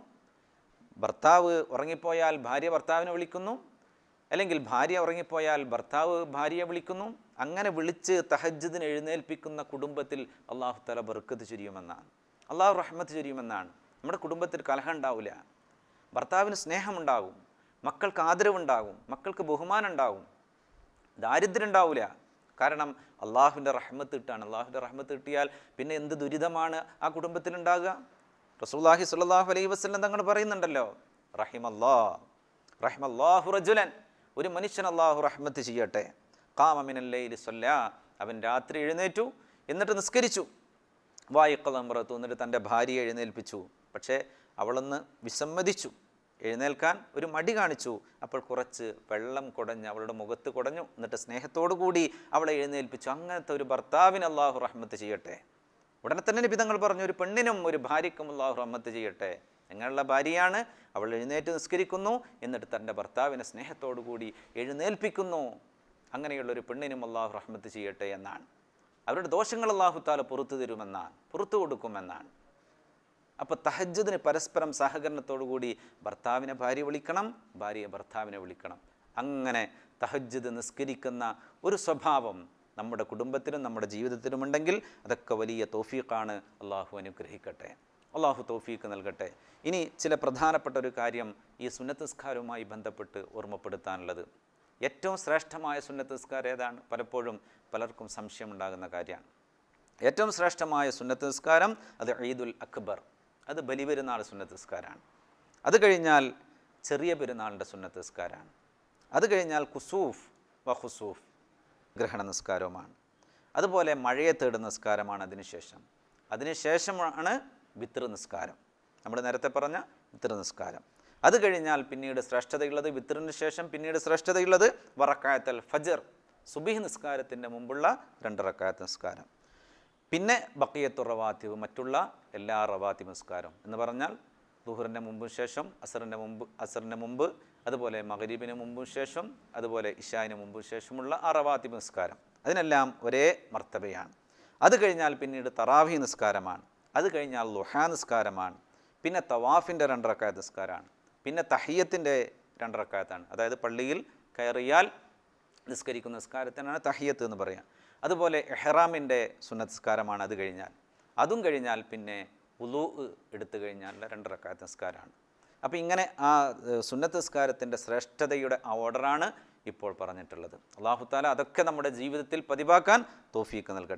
ഭർത്താവ് ഉറങ്ങിപ്പോയാൽ ഭാര്യ ഭർത്താവിനെ വിളിക്കുന്നു അല്ലെങ്കിൽ ഭാര്യ ഉറങ്ങിപ്പോയാൽ ഭർത്താവ് ഭാര്യയെ വിളിക്കുന്നു അങ്ങനെ വിളിച്ച് തഹജ്ജുദിന് എഴുന്നേൽപ്പിക്കുന്ന കുടുംബത്തിൽ അള്ളാഹു തല ബർക്കത്ത് ചുരിയുമെന്നാണ് അള്ളാഹു റഹ്മത്ത് ചുരിയുമെന്നാണ് നമ്മുടെ കുടുംബത്തിൽ കലഹം ഉണ്ടാവില്ല ഭർത്താവിന് സ്നേഹമുണ്ടാകും മക്കൾക്ക് ആദരവുണ്ടാകും മക്കൾക്ക് ബഹുമാനം ഉണ്ടാകും ദാരിദ്ര്യം ഉണ്ടാവില്ല കാരണം അള്ളാഹുവിൻ്റെ റഹ്മത്ത് കിട്ടാണ് അള്ളാഹുവിൻ്റെ റഹ്മത്ത് കിട്ടിയാൽ പിന്നെ എന്ത് ദുരിതമാണ് ആ കുടുംബത്തിൽ ഉണ്ടാകുക റസൂല്ലാഹി സ്വല്ലല്ലാഹു അലൈഹി വസല്ലം തങ്ങൾ പറയുന്നുണ്ടല്ലോ റഹിമല്ലാ റഹിമല്ലാഹു റജുലൻ ഒരു മനുഷ്യൻ അള്ളാഹു റഹ്മത്ത് ചെയ്യട്ടെ കാമമിനല്ലയിൽ സൊല്ല അവൻ രാത്രി എഴുന്നേറ്റു എന്നിട്ട് നിസ്കരിച്ചു വായിക്കലമ്പ്രത്തു എന്നിട്ട് തൻ്റെ ഭാര്യയെ എഴുന്നേൽപ്പിച്ചു പക്ഷേ അവളൊന്ന് വിസമ്മതിച്ചു എഴുന്നേൽക്കാൻ ഒരു മടി കാണിച്ചു അപ്പോൾ കുറച്ച് വെള്ളം കുടഞ്ഞ് അവളുടെ മുഖത്ത് കുടഞ്ഞു എന്നിട്ട് സ്നേഹത്തോടു കൂടി അവളെ എഴുന്നേൽപ്പിച്ചു അങ്ങനത്തെ ഒരു ഭർത്താവിന് അള്ളാഹു റഹ്മത്ത് ചെയ്യട്ടെ ഉടനെ തന്നെ നിബിതങ്ങൾ പറഞ്ഞു ഒരു പെണ്ണിനും ഒരു ഭാര്യയ്ക്കും അള്ളാഹു റഹ്മത്ത് ചെയ്യട്ടെ അങ്ങനെയുള്ള ഭാര്യയാണ് അവൾ എഴുന്നേറ്റ് നിസ്കരിക്കുന്നു എന്നിട്ട് തൻ്റെ ഭർത്താവിനെ സ്നേഹത്തോടു കൂടി എഴുന്നേൽപ്പിക്കുന്നു അങ്ങനെയുള്ള ഒരു പെണ്ണിനും അള്ളാഹു റഹ്മത്ത് ചെയ്യട്ടെ എന്നാണ് അവരുടെ ദോഷങ്ങൾ അള്ളാഹു താല പുറത്തു തരുമെന്നാണ് പുറത്തു കൊടുക്കുമെന്നാണ് അപ്പോൾ തഹജ്ജുദിന് പരസ്പരം സഹകരണത്തോടുകൂടി ഭർത്താവിനെ ഭാര്യ വിളിക്കണം ഭാര്യയെ ഭർത്താവിനെ വിളിക്കണം അങ്ങനെ തഹജ്ജുദ് നിസ്കരിക്കുന്ന ഒരു സ്വഭാവം നമ്മുടെ കുടുംബത്തിലും നമ്മുടെ ജീവിതത്തിലും ഉണ്ടെങ്കിൽ അതൊക്കെ വലിയ തോഫീഖാണ് അള്ളാഹു അനുഗ്രഹിക്കട്ടെ അള്ളാഹു തോഫീക്ക് നൽകട്ടെ ഇനി ചില പ്രധാനപ്പെട്ട ഒരു കാര്യം ഈ സുന്നത്ത് നിസ്കാരവുമായി ബന്ധപ്പെട്ട് ഓർമ്മപ്പെടുത്താനുള്ളത് ഏറ്റവും ശ്രേഷ്ഠമായ സുന്നത്ത് നിസ്കാരം ഏതാണ് പലപ്പോഴും പലർക്കും സംശയമുണ്ടാകുന്ന കാര്യമാണ് ഏറ്റവും ശ്രേഷ്ഠമായ സുന്നത്ത് നിസ്കാരം അത് ഈദുൽ അക്ബർ അത് ബലിപെരുന്നാൾ സുന്നത്ത് നിസ്കാരമാണ് അത് കഴിഞ്ഞാൽ ചെറിയ പെരുന്നാളിൻ്റെ സുന്നത്ത് നിസ്കാരമാണ് അത് കഴിഞ്ഞാൽ കുസൂഫ് വ ഹുസൂഫ് ഗ്രഹണ നിസ്കാരവുമാണ് അതുപോലെ മഴയെ തേടുന്ന നിസ്കാരമാണ് അതിനുശേഷം അതിനുശേഷമാണ് വിത്ര നിസ്കാരം നമ്മൾ നേരത്തെ പറഞ്ഞ വിത്ര നിസ്കാരം അത് കഴിഞ്ഞാൽ പിന്നീട് ശ്രേഷ്ഠതയുള്ളത് വിത്രിന് ശേഷം പിന്നീട് ശ്രേഷ്ഠതയുള്ളത് വറക്കായത്തൽ ഫജർ സുബിഹ് നിസ്കാരത്തിൻ്റെ മുമ്പുള്ള രണ്ട് റക്കായത്ത് നിസ്കാരം പിന്നെ ബക്കിയത്തു റവാത്തിവ് മറ്റുള്ള എല്ലാ റവാത്തിവ് നിസ്കാരം എന്ന് പറഞ്ഞാൽ ദുഹറിൻ്റെ മുമ്പും ശേഷം അസറിൻ്റെ മുമ്പ് അസറിൻ്റെ മുമ്പ് അതുപോലെ മഗരീബിന് മുമ്പും ശേഷം അതുപോലെ ഇഷാവിന് മുമ്പും ശേഷമുള്ള ആ റവാത്തിവ് നിസ്കാരം അതിനെല്ലാം ഒരേ മർത്തബയാണ് അത് കഴിഞ്ഞാൽ പിന്നീട് തറാവി നിസ്കാരമാണ് അത് കഴിഞ്ഞാൽ ലുഹാ നിസ്കാരമാണ് പിന്നെ തവാഫിൻ്റെ രണ്ടറക്കായത്ത് നിസ്കാരമാണ് പിന്നെ തഹിയത്തിൻ്റെ രണ്ടറക്കായത്താണ് അതായത് പള്ളിയിൽ കയറിയാൽ നിസ്കരിക്കുന്ന നിസ്കാരത്തിനാണ് തഹിയത്ത് എന്ന് പറയാം അതുപോലെ എഹ്റാമിൻ്റെ സുന്നസ്കാരമാണ് അത് കഴിഞ്ഞാൽ അതും കഴിഞ്ഞാൽ പിന്നെ ഉലു എടുത്തു കഴിഞ്ഞാൽ രണ്ടറക്കാത്ത നിസ്കാരമാണ് അപ്പോൾ ഇങ്ങനെ ആ ഏഹ്, സുന്നത്ത് നിസ്കാരത്തിൻ്റെ ശ്രേഷ്ഠതയുടെ ആ ഓർഡറാണ് ഇപ്പോൾ പറഞ്ഞിട്ടുള്ളത് അള്ളാഹു താല അതൊക്കെ നമ്മുടെ ജീവിതത്തിൽ പതിവാക്കാൻ തോഫീക്ക് നൽകട്ടെ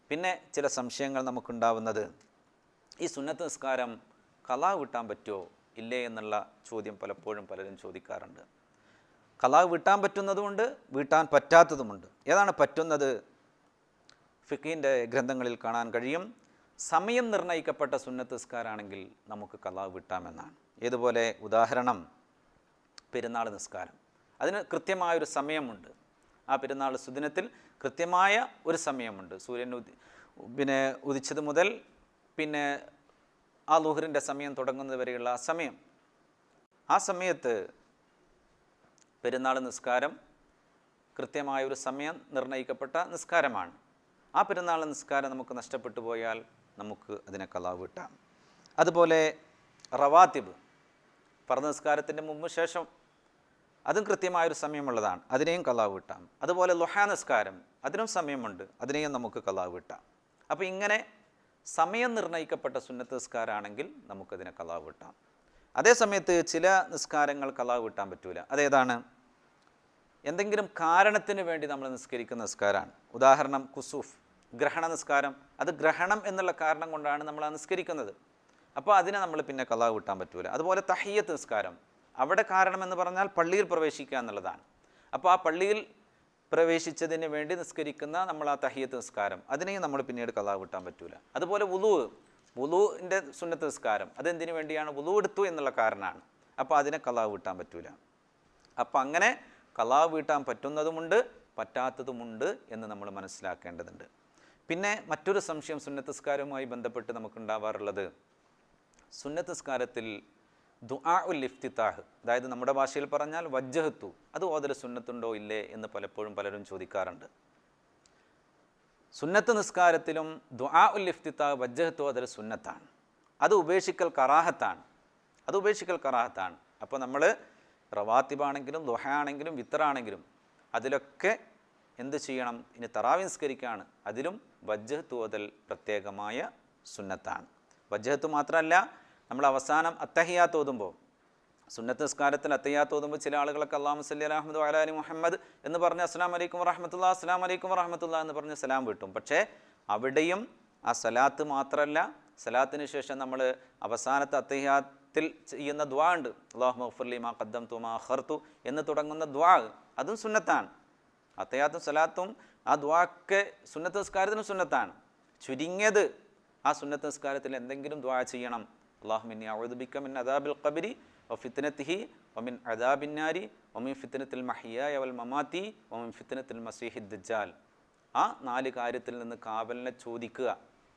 പിന്നെ ചില സംശയങ്ങൾ നമുക്കുണ്ടാവുന്നത് ഈ സുന്നത്ത് നിസ്കാരം കലാ വീട്ടാൻ പറ്റുമോ ഇല്ലേ എന്നുള്ള ചോദ്യം പലപ്പോഴും പലരും ചോദിക്കാറുണ്ട് കലാ വീട്ടാൻ പറ്റുന്നതുമുണ്ട് വീട്ടാൻ പറ്റാത്തതുമുണ്ട് ഏതാണ് പറ്റുന്നത് ഫിഖീൻ്റെ ഗ്രന്ഥങ്ങളിൽ കാണാൻ കഴിയും സമയം നിർണ്ണയിക്കപ്പെട്ട സുന്നത്ത് നിസ്കാരമാണെങ്കിൽ നമുക്ക് കലാ വിട്ടാമെന്നാണ് ഏതുപോലെ ഉദാഹരണം പെരുന്നാൾ നിസ്കാരം അതിന് കൃത്യമായൊരു സമയമുണ്ട് ആ പെരുന്നാൾ സുദിനത്തിൽ കൃത്യമായ ഒരു സമയമുണ്ട് സൂര്യൻ ഉദി പിന്നെ ഉദിച്ചത് മുതൽ പിന്നെ ആ ലുഹറിൻ്റെ സമയം തുടങ്ങുന്നത് വരെയുള്ള ആ സമയം ആ സമയത്ത് പെരുന്നാൾ നിസ്കാരം കൃത്യമായ ഒരു സമയം നിർണ്ണയിക്കപ്പെട്ട നിസ്കാരമാണ് ആ പെരുന്നാൾ നിസ്കാരം നമുക്ക് നഷ്ടപ്പെട്ടു പോയാൽ നമുക്ക് അതിനെ കലാവ് വിട്ടാം അതുപോലെ റവാത്തിബ് പറഞ്ഞ നിസ്കാരത്തിൻ്റെ മുമ്പ് ശേഷം അതും കൃത്യമായൊരു സമയമുള്ളതാണ് അതിനെയും കലാവ് വിട്ടാം അതുപോലെ ലുഹാ നിസ്കാരം അതിനും സമയമുണ്ട് അതിനെയും നമുക്ക് കലാവ് വിട്ടാം അപ്പോൾ ഇങ്ങനെ സമയം നിർണ്ണയിക്കപ്പെട്ട സുന്നത്ത് നിസ്കാരമാണെങ്കിൽ നമുക്കതിനെ കലാവ് വിട്ടാം അതേ സമയത്ത് ചില നിസ്കാരങ്ങൾ കലാവ് വിട്ടാൻ പറ്റൂല അതേതാണ് എന്തെങ്കിലും കാരണത്തിന് വേണ്ടി നമ്മൾ നിസ്കരിക്കുന്ന നിസ്കാരമാണ് ഉദാഹരണം കുസൂഫ് ഗ്രഹണ നിസ്കാരം അത് ഗ്രഹണം എന്നുള്ള കാരണം കൊണ്ടാണ് നമ്മൾ ആ നിസ്കരിക്കുന്നത് അപ്പോൾ അതിനെ നമ്മൾ പിന്നെ കലാവ് വിട്ടാൻ പറ്റൂല അതുപോലെ തഹിയത്ത് നിസ്കാരം അവിടെ കാരണം എന്ന് പറഞ്ഞാൽ പള്ളിയിൽ പ്രവേശിക്കുക എന്നുള്ളതാണ് അപ്പോൾ ആ പള്ളിയിൽ പ്രവേശിച്ചതിന് വേണ്ടി നിസ്കരിക്കുന്ന നമ്മൾ ആ തഹിയത്ത് നിസ്കാരം അതിനെയും നമ്മൾ പിന്നീട് കലാവ് വിട്ടാൻ പറ്റൂല അതുപോലെ വുളു വുളുവിൻ്റെ സുന്നത്ത് നിസ്കാരം അതെന്തിനു വേണ്ടിയാണ് വുളു എടുത്തു എന്നുള്ള കാരണമാണ് അപ്പോൾ അതിനെ കലാവ് വിട്ടാൻ പറ്റൂല അപ്പം അങ്ങനെ കലാവ് വീട്ടാൻ പറ്റുന്നതുമുണ്ട് പറ്റാത്തതുമുണ്ട് എന്ന് നമ്മൾ മനസ്സിലാക്കേണ്ടതുണ്ട് പിന്നെ മറ്റൊരു സംശയം സുന്നത്തസ്കാരവുമായി ബന്ധപ്പെട്ട് നമുക്കുണ്ടാവാറുള്ളത് സുന്നത്തസ്കാരത്തിൽ ദുആ ഉൽ ഇഫ്തിത്താഹ് അതായത് നമ്മുടെ ഭാഷയിൽ പറഞ്ഞാൽ വജ്ജഹത്തു അത് ഓതൽ സുന്നത്തുണ്ടോ ഇല്ലേ എന്ന് പലപ്പോഴും പലരും ചോദിക്കാറുണ്ട് സുന്നത്ത് നിസ്കാരത്തിലും ദുആ ഉൽ ഇഫ്തിത്താഹ് വജ്ജഹത്തു അതിൽ സുന്നത്താണ് അത് ഉപേക്ഷിക്കൽ കറാഹത്താണ് അത് ഉപേക്ഷിക്കൽ കറാഹത്താണ് അപ്പോൾ നമ്മൾ റവാത്തിബാണെങ്കിലും ദുഹയാണെങ്കിലും വിത്തറാണെങ്കിലും അതിലൊക്കെ എന്ത് ചെയ്യണം ഇനി തറാവി നിസ്കരിക്കുകയാണ് അതിലും വജ്ജഹത്ത് ഓതൽ പ്രത്യേകമായ സുന്നത്താണ് വജ്ജഹത്ത് മാത്രമല്ല നമ്മൾ അവസാനം അത്തഹിയാത്ത് ഓതുമ്പോൾ സുന്നത്ത് നിസ്കാരത്തിൽ അത്തയ്യാത്ത് ഓതുമ്പോൾ ചില ആളുകളൊക്കെ അള്ളാഹു സല്ലി അലഹമ്മദ് അലാലി മുഹമ്മദ് എന്ന് പറഞ്ഞ് അസ്സാം വലൈക്കും വറഹമത്തുള്ള അസ്സാം വലൈക്കും വറഹമത്തുള്ള എന്ന് പറഞ്ഞ് സലാം വിട്ടും പക്ഷേ അവിടെയും ആ സലാത്ത് മാത്രമല്ല സലാത്തിന് ശേഷം നമ്മൾ അവസാനത്തെ അത്തയ്യാത്തിൽ ചെയ്യുന്ന ദ്വാ ഉണ്ട് അള്ളാഹു മഫർലി മാ ഖദ്ദം തു മാ ഖർത്തു എന്ന് തുടങ്ങുന്ന ദ്വാ അതും സുന്നത്താണ് അത്തയ്യാത്തും സലാത്തും ആ ദ്വാക്കെ സുന്നത്ത് നിസ്കാരത്തിനും സുന്നത്താണ് ചുരുങ്ങിയത് ആ സുന്നത്ത് നിസ്കാരത്തിൽ എന്തെങ്കിലും ദ്വാ ചെയ്യണം അള്ളാഹുമിനി ഔദുബിക്ക മിൻ അദാബിൽ ഖബരി വഫിത്തനത്തിഹി വമിൻ അദാബിന്നാരി വമിൻ ഫിത്തനത്തിൽ മഹിയായ വൽ മമാത്തി വമിൻ ഫിത്തനത്തിൽ മസീഹി ദജ്ജാൽ ആ നാല് കാര്യത്തിൽ നിന്ന് കാവലിനെ ചോദിക്കുക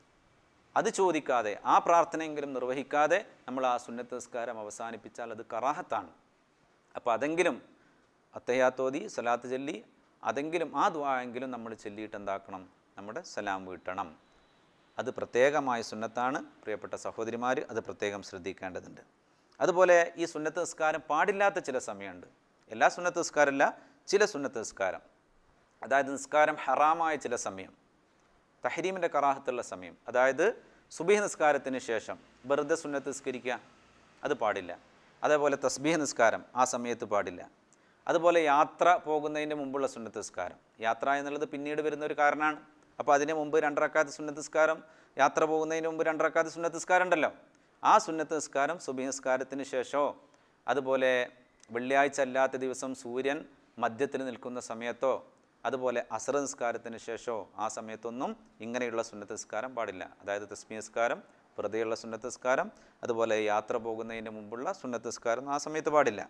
അത് ചോദിക്കാതെ ആ പ്രാർത്ഥനയെങ്കിലും നിർവഹിക്കാതെ നമ്മൾ ആ സുന്നത്ത് നിസ്കാരം അവസാനിപ്പിച്ചാൽ അത് കറാഹത്താണ് അപ്പോൾ അതെങ്കിലും അത്തയ്യാത്തോതി സലാത്ത് ചൊല്ലി അതെങ്കിലും ആ ദ്വായെങ്കിലും നമ്മൾ ചൊല്ലിയിട്ട് എന്താക്കണം നമ്മുടെ സലാം വീട്ടണം അത് പ്രത്യേകമായ സുന്നത്താണ് പ്രിയപ്പെട്ട സഹോദരിമാർ അത് പ്രത്യേകം ശ്രദ്ധിക്കേണ്ടതുണ്ട് അതുപോലെ ഈ സുന്നത്ത് നിസ്കാരം പാടില്ലാത്ത ചില സമയമുണ്ട് എല്ലാ സുന്നത്ത് നിസ്കാരമല്ല ചില സുന്നത്ത് നിസ്കാരം അതായത് നിസ്കാരം ഹറാമായ ചില സമയം തഹരീമിൻ്റെ കറാഹത്തുള്ള സമയം അതായത് സുബീഹ് നിസ്കാരത്തിന് ശേഷം വെറുതെ സുന്നത്ത് നിസ്കരിക്കുക അത് പാടില്ല അതേപോലെ തസ്ബീഹ് നിസ്കാരം ആ സമയത്ത് പാടില്ല അതുപോലെ യാത്ര പോകുന്നതിന് മുമ്പുള്ള സുന്നത്ത് നിസ്കാരം യാത്ര എന്നുള്ളത് പിന്നീട് വരുന്ന ഒരു കാരണമാണ് അപ്പോൾ അതിന് മുമ്പ് രണ്ടറക്കാത്ത സുന്നത്ത് നിസ്കാരം യാത്ര പോകുന്നതിന് മുമ്പ് രണ്ടറക്കാത്ത സുന്നത്ത് നിസ്കാരം ഉണ്ടല്ലോ ആ സുന്നത്ത് നിസ്കാരം സുബീഹ് നിസ്കാരത്തിന് ശേഷമോ അതുപോലെ വെള്ളിയാഴ്ച അല്ലാത്ത ദിവസം സൂര്യൻ മധ്യത്തിൽ നിൽക്കുന്ന സമയത്തോ അതുപോലെ അസർ നിസ്കാരത്തിന് ശേഷമോ ആ സമയത്തൊന്നും ഇങ്ങനെയുള്ള സുന്നത്ത് നിസ്കാരം പാടില്ല അതായത് തസ്മി നിസ്കാരം വെറുതെയുള്ള സുന്നത്ത് നിസ്കാരം അതുപോലെ യാത്ര പോകുന്നതിന് മുമ്പുള്ള സുന്നത്ത് നിസ്കാരം ആ സമയത്ത് പാടില്ല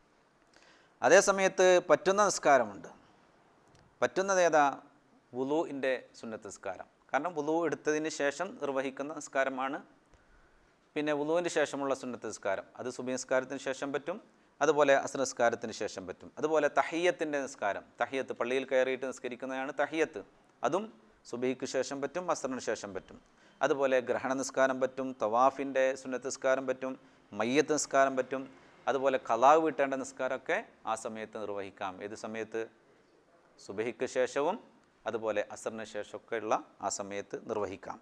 അതേ സമയത്ത് പറ്റുന്ന നിസ്കാരമുണ്ട് പറ്റുന്നത് ഏതാ വുളുവിൻ്റെ സുന്നത്ത് നിസ്കാരം കാരണം വുളു എടുത്തതിന് ശേഷം നിർവഹിക്കുന്ന നിസ്കാരമാണ് പിന്നെ വുളുവിൻ്റെ ശേഷമുള്ള സുന്നത്ത് നിസ്കാരം അത് സുബി നിസ്കാരത്തിന് ശേഷം പറ്റും അതുപോലെ അസ്ര നിസ്കാരത്തിന് ശേഷം പറ്റും അതുപോലെ തഹിയത്തിൻ്റെ നിസ്കാരം തഹിയത്ത് പള്ളിയിൽ കയറിയിട്ട് നിസ്കരിക്കുന്നതാണ് തഹിയത്ത് അതും സുബഹിക്ക് ശേഷം പറ്റും അസ്റിന് ശേഷം പറ്റും അതുപോലെ ഗ്രഹണ നിസ്കാരം പറ്റും തവാഫിൻ്റെ സുന്നത്ത് നിസ്കാരം പറ്റും മയ്യത്ത് നിസ്കാരം പറ്റും അതുപോലെ കലാവ് വീട്ടേണ്ട നിസ്കാരമൊക്കെ ആ സമയത്ത് നിർവഹിക്കാം ഏത് സമയത്ത് സുബഹിക്ക് ശേഷവും അതുപോലെ അസറിന് ശേഷമൊക്കെയുള്ള ആ സമയത്ത് നിർവഹിക്കാം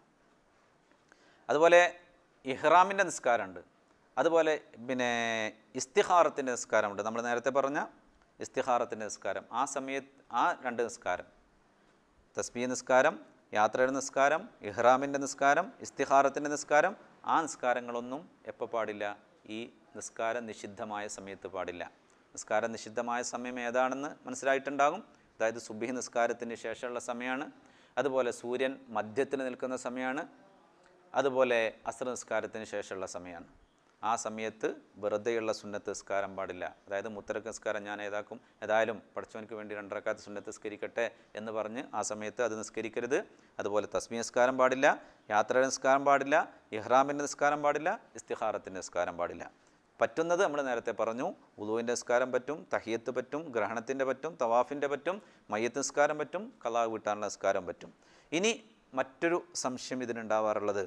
അതുപോലെ ഇഹ്റാമിൻ്റെ നിസ്കാരമുണ്ട് അതുപോലെ പിന്നെ ഇസ്തിഹാറത്തിൻ്റെ നിസ്കാരമുണ്ട് നമ്മൾ നേരത്തെ പറഞ്ഞ ഇസ്തിഹാറത്തിൻ്റെ നിസ്കാരം ആ സമയത്ത് ആ രണ്ട് നിസ്കാരം തസ്ബീ നിസ്കാരം യാത്രയുടെ നിസ്കാരം ഇഹ്റാമിൻ്റെ നിസ്കാരം ഇസ്തിഹാറത്തിൻ്റെ നിസ്കാരം ആ നിസ്കാരങ്ങളൊന്നും എപ്പോൾ പാടില്ല ഈ നിസ്കാരം നിഷിദ്ധമായ സമയത്ത് പാടില്ല നിസ്കാരം നിഷിദ്ധമായ സമയം ഏതാണെന്ന് മനസ്സിലായിട്ടുണ്ടാകും അതായത് സുബിഹി നിസ്കാരത്തിന് ശേഷമുള്ള സമയമാണ് അതുപോലെ സൂര്യൻ മധ്യത്തിൽ നിൽക്കുന്ന സമയമാണ് അതുപോലെ അസ്ര നിസ്കാരത്തിന് ശേഷമുള്ള സമയമാണ് ആ സമയത്ത് വെറുതെയുള്ള സുന്നത്ത് നിസ്കാരം പാടില്ല അതായത് മുത്തരക്ക് നിസ്കാരം ഞാൻ ഏതാക്കും ഏതായാലും പഠിച്ചവനക്ക് വേണ്ടി രണ്ടരക്കാത്ത സുന്നത്ത് നിസ്കരിക്കട്ടെ എന്ന് പറഞ്ഞ് ആ സമയത്ത് അത് നിസ്കരിക്കരുത് അതുപോലെ തസ്മി നിസ്കാരം പാടില്ല യാത്രയുടെ നിസ്കാരം പാടില്ല ഇഹ്റാമിൻ്റെ നിസ്കാരം പാടില്ല ഇസ്തിഹാറത്തിൻ്റെ നിസ്കാരം പാടില്ല പറ്റുന്നത് നമ്മൾ നേരത്തെ പറഞ്ഞു ഉദുവിൻ്റെ നിസ്കാരം പറ്റും തഹിയത്ത് പറ്റും ഗ്രഹണത്തിൻ്റെ പറ്റും തവാഫിൻ്റെ പറ്റും മയ്യത്ത് നിസ്കാരം പറ്റും കലാ വീട്ടാനുള്ള നിസ്കാരം പറ്റും ഇനി മറ്റൊരു സംശയം ഇതിനുണ്ടാവാറുള്ളത്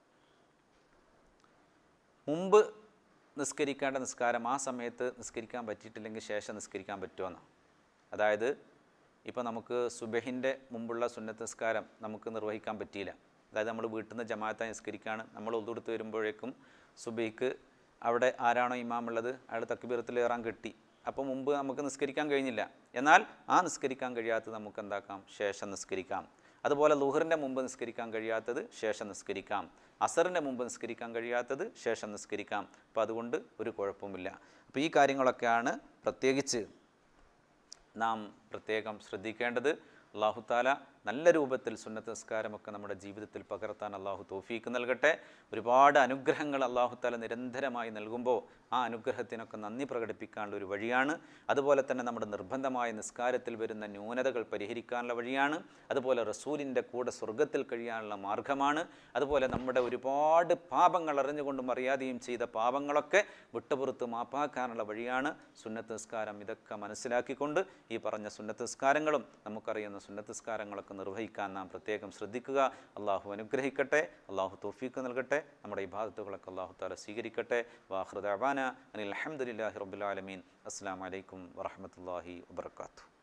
മുമ്പ് നിസ്കരിക്കേണ്ട നിസ്കാരം ആ സമയത്ത് നിസ്കരിക്കാൻ പറ്റിയിട്ടില്ലെങ്കിൽ ശേഷം നിസ്കരിക്കാൻ പറ്റുമെന്ന് അതായത് ഇപ്പോൾ നമുക്ക് സുബഹിൻ്റെ മുമ്പുള്ള സുന്നത്ത് നിസ്കാരം നമുക്ക് നിർവഹിക്കാൻ പറ്റിയില്ല അതായത് നമ്മൾ വീട്ടിൽ നിന്ന് ജമാഅത്തായി നിസ്കരിക്കുകയാണ് നമ്മൾ ഒതുകൊടുത്ത് വരുമ്പോഴേക്കും സുബഹിക്ക് അവിടെ ആരാണോ ഇമാം ഉള്ളത് അയാൾ തക്കിബീറത്തിൽ കയറാൻ കിട്ടി അപ്പോൾ മുമ്പ് നമുക്ക് നിസ്കരിക്കാൻ കഴിഞ്ഞില്ല എന്നാൽ ആ നിസ്കരിക്കാൻ കഴിയാത്തത് നമുക്ക് എന്താക്കാം ശേഷം നിസ്കരിക്കാം അതുപോലെ ലുഹറിൻ്റെ മുമ്പ് നിസ്കരിക്കാൻ കഴിയാത്തത് ശേഷം നിസ്കരിക്കാം അസറിൻ്റെ മുമ്പ് നിസ്കരിക്കാൻ കഴിയാത്തത് ശേഷം നിസ്കരിക്കാം അപ്പോൾ അതുകൊണ്ട് ഒരു കുഴപ്പമില്ല അപ്പോൾ ഈ കാര്യങ്ങളൊക്കെയാണ് പ്രത്യേകിച്ച് നാം പ്രത്യേകം ശ്രദ്ധിക്കേണ്ടത് അള്ളാഹു താല നല്ല രൂപത്തിൽ സുന്നത്ത് നിസ്കാരമൊക്കെ നമ്മുടെ ജീവിതത്തിൽ പകർത്താൻ അള്ളാഹു തോഫീക്ക് നൽകട്ടെ ഒരുപാട് അനുഗ്രഹങ്ങൾ അള്ളാഹു താല നിരന്തരമായി നൽകുമ്പോൾ ആ അനുഗ്രഹത്തിനൊക്കെ നന്ദി പ്രകടിപ്പിക്കാനുള്ള ഒരു വഴിയാണ് അതുപോലെ തന്നെ നമ്മുടെ നിർബന്ധമായ നിസ്കാരത്തിൽ വരുന്ന ന്യൂനതകൾ പരിഹരിക്കാനുള്ള വഴിയാണ് അതുപോലെ റസൂലിൻ്റെ കൂടെ സ്വർഗത്തിൽ കഴിയാനുള്ള മാർഗമാണ് അതുപോലെ നമ്മുടെ ഒരുപാട് പാപങ്ങൾ അറിഞ്ഞുകൊണ്ടും അറിയാതെയും ചെയ്ത പാപങ്ങളൊക്കെ വിട്ടുപുറത്ത് മാപ്പാക്കാനുള്ള വഴിയാണ് സുന്നത്ത് നിസ്കാരം ഇതൊക്കെ മനസ്സിലാക്കിക്കൊണ്ട് ഈ പറഞ്ഞ സുന്നത്ത് നിസ്കാരങ്ങളും നമുക്കറിയുന്ന സുന്നത്ത് നിസ്കാരങ്ങളൊക്കെ നിർവഹിക്കാൻ നാം പ്രത്യേകം ശ്രദ്ധിക്കുക അള്ളാഹു അനുഗ്രഹിക്കട്ടെ അള്ളാഹു തോഫീക്ക് നൽകട്ടെ നമ്മുടെ ഈ ബാധത്തുകളൊക്കെ അള്ളാഹു താല സ്വീകരിക്കട്ടെ വാഹൃദാന അനിൽ അഹമ്മദില്ലാഹി റബ്ബുലാലമീൻ അസ്സാം വലൈക്കും വറഹമത്തല്ലാഹി വാത്തു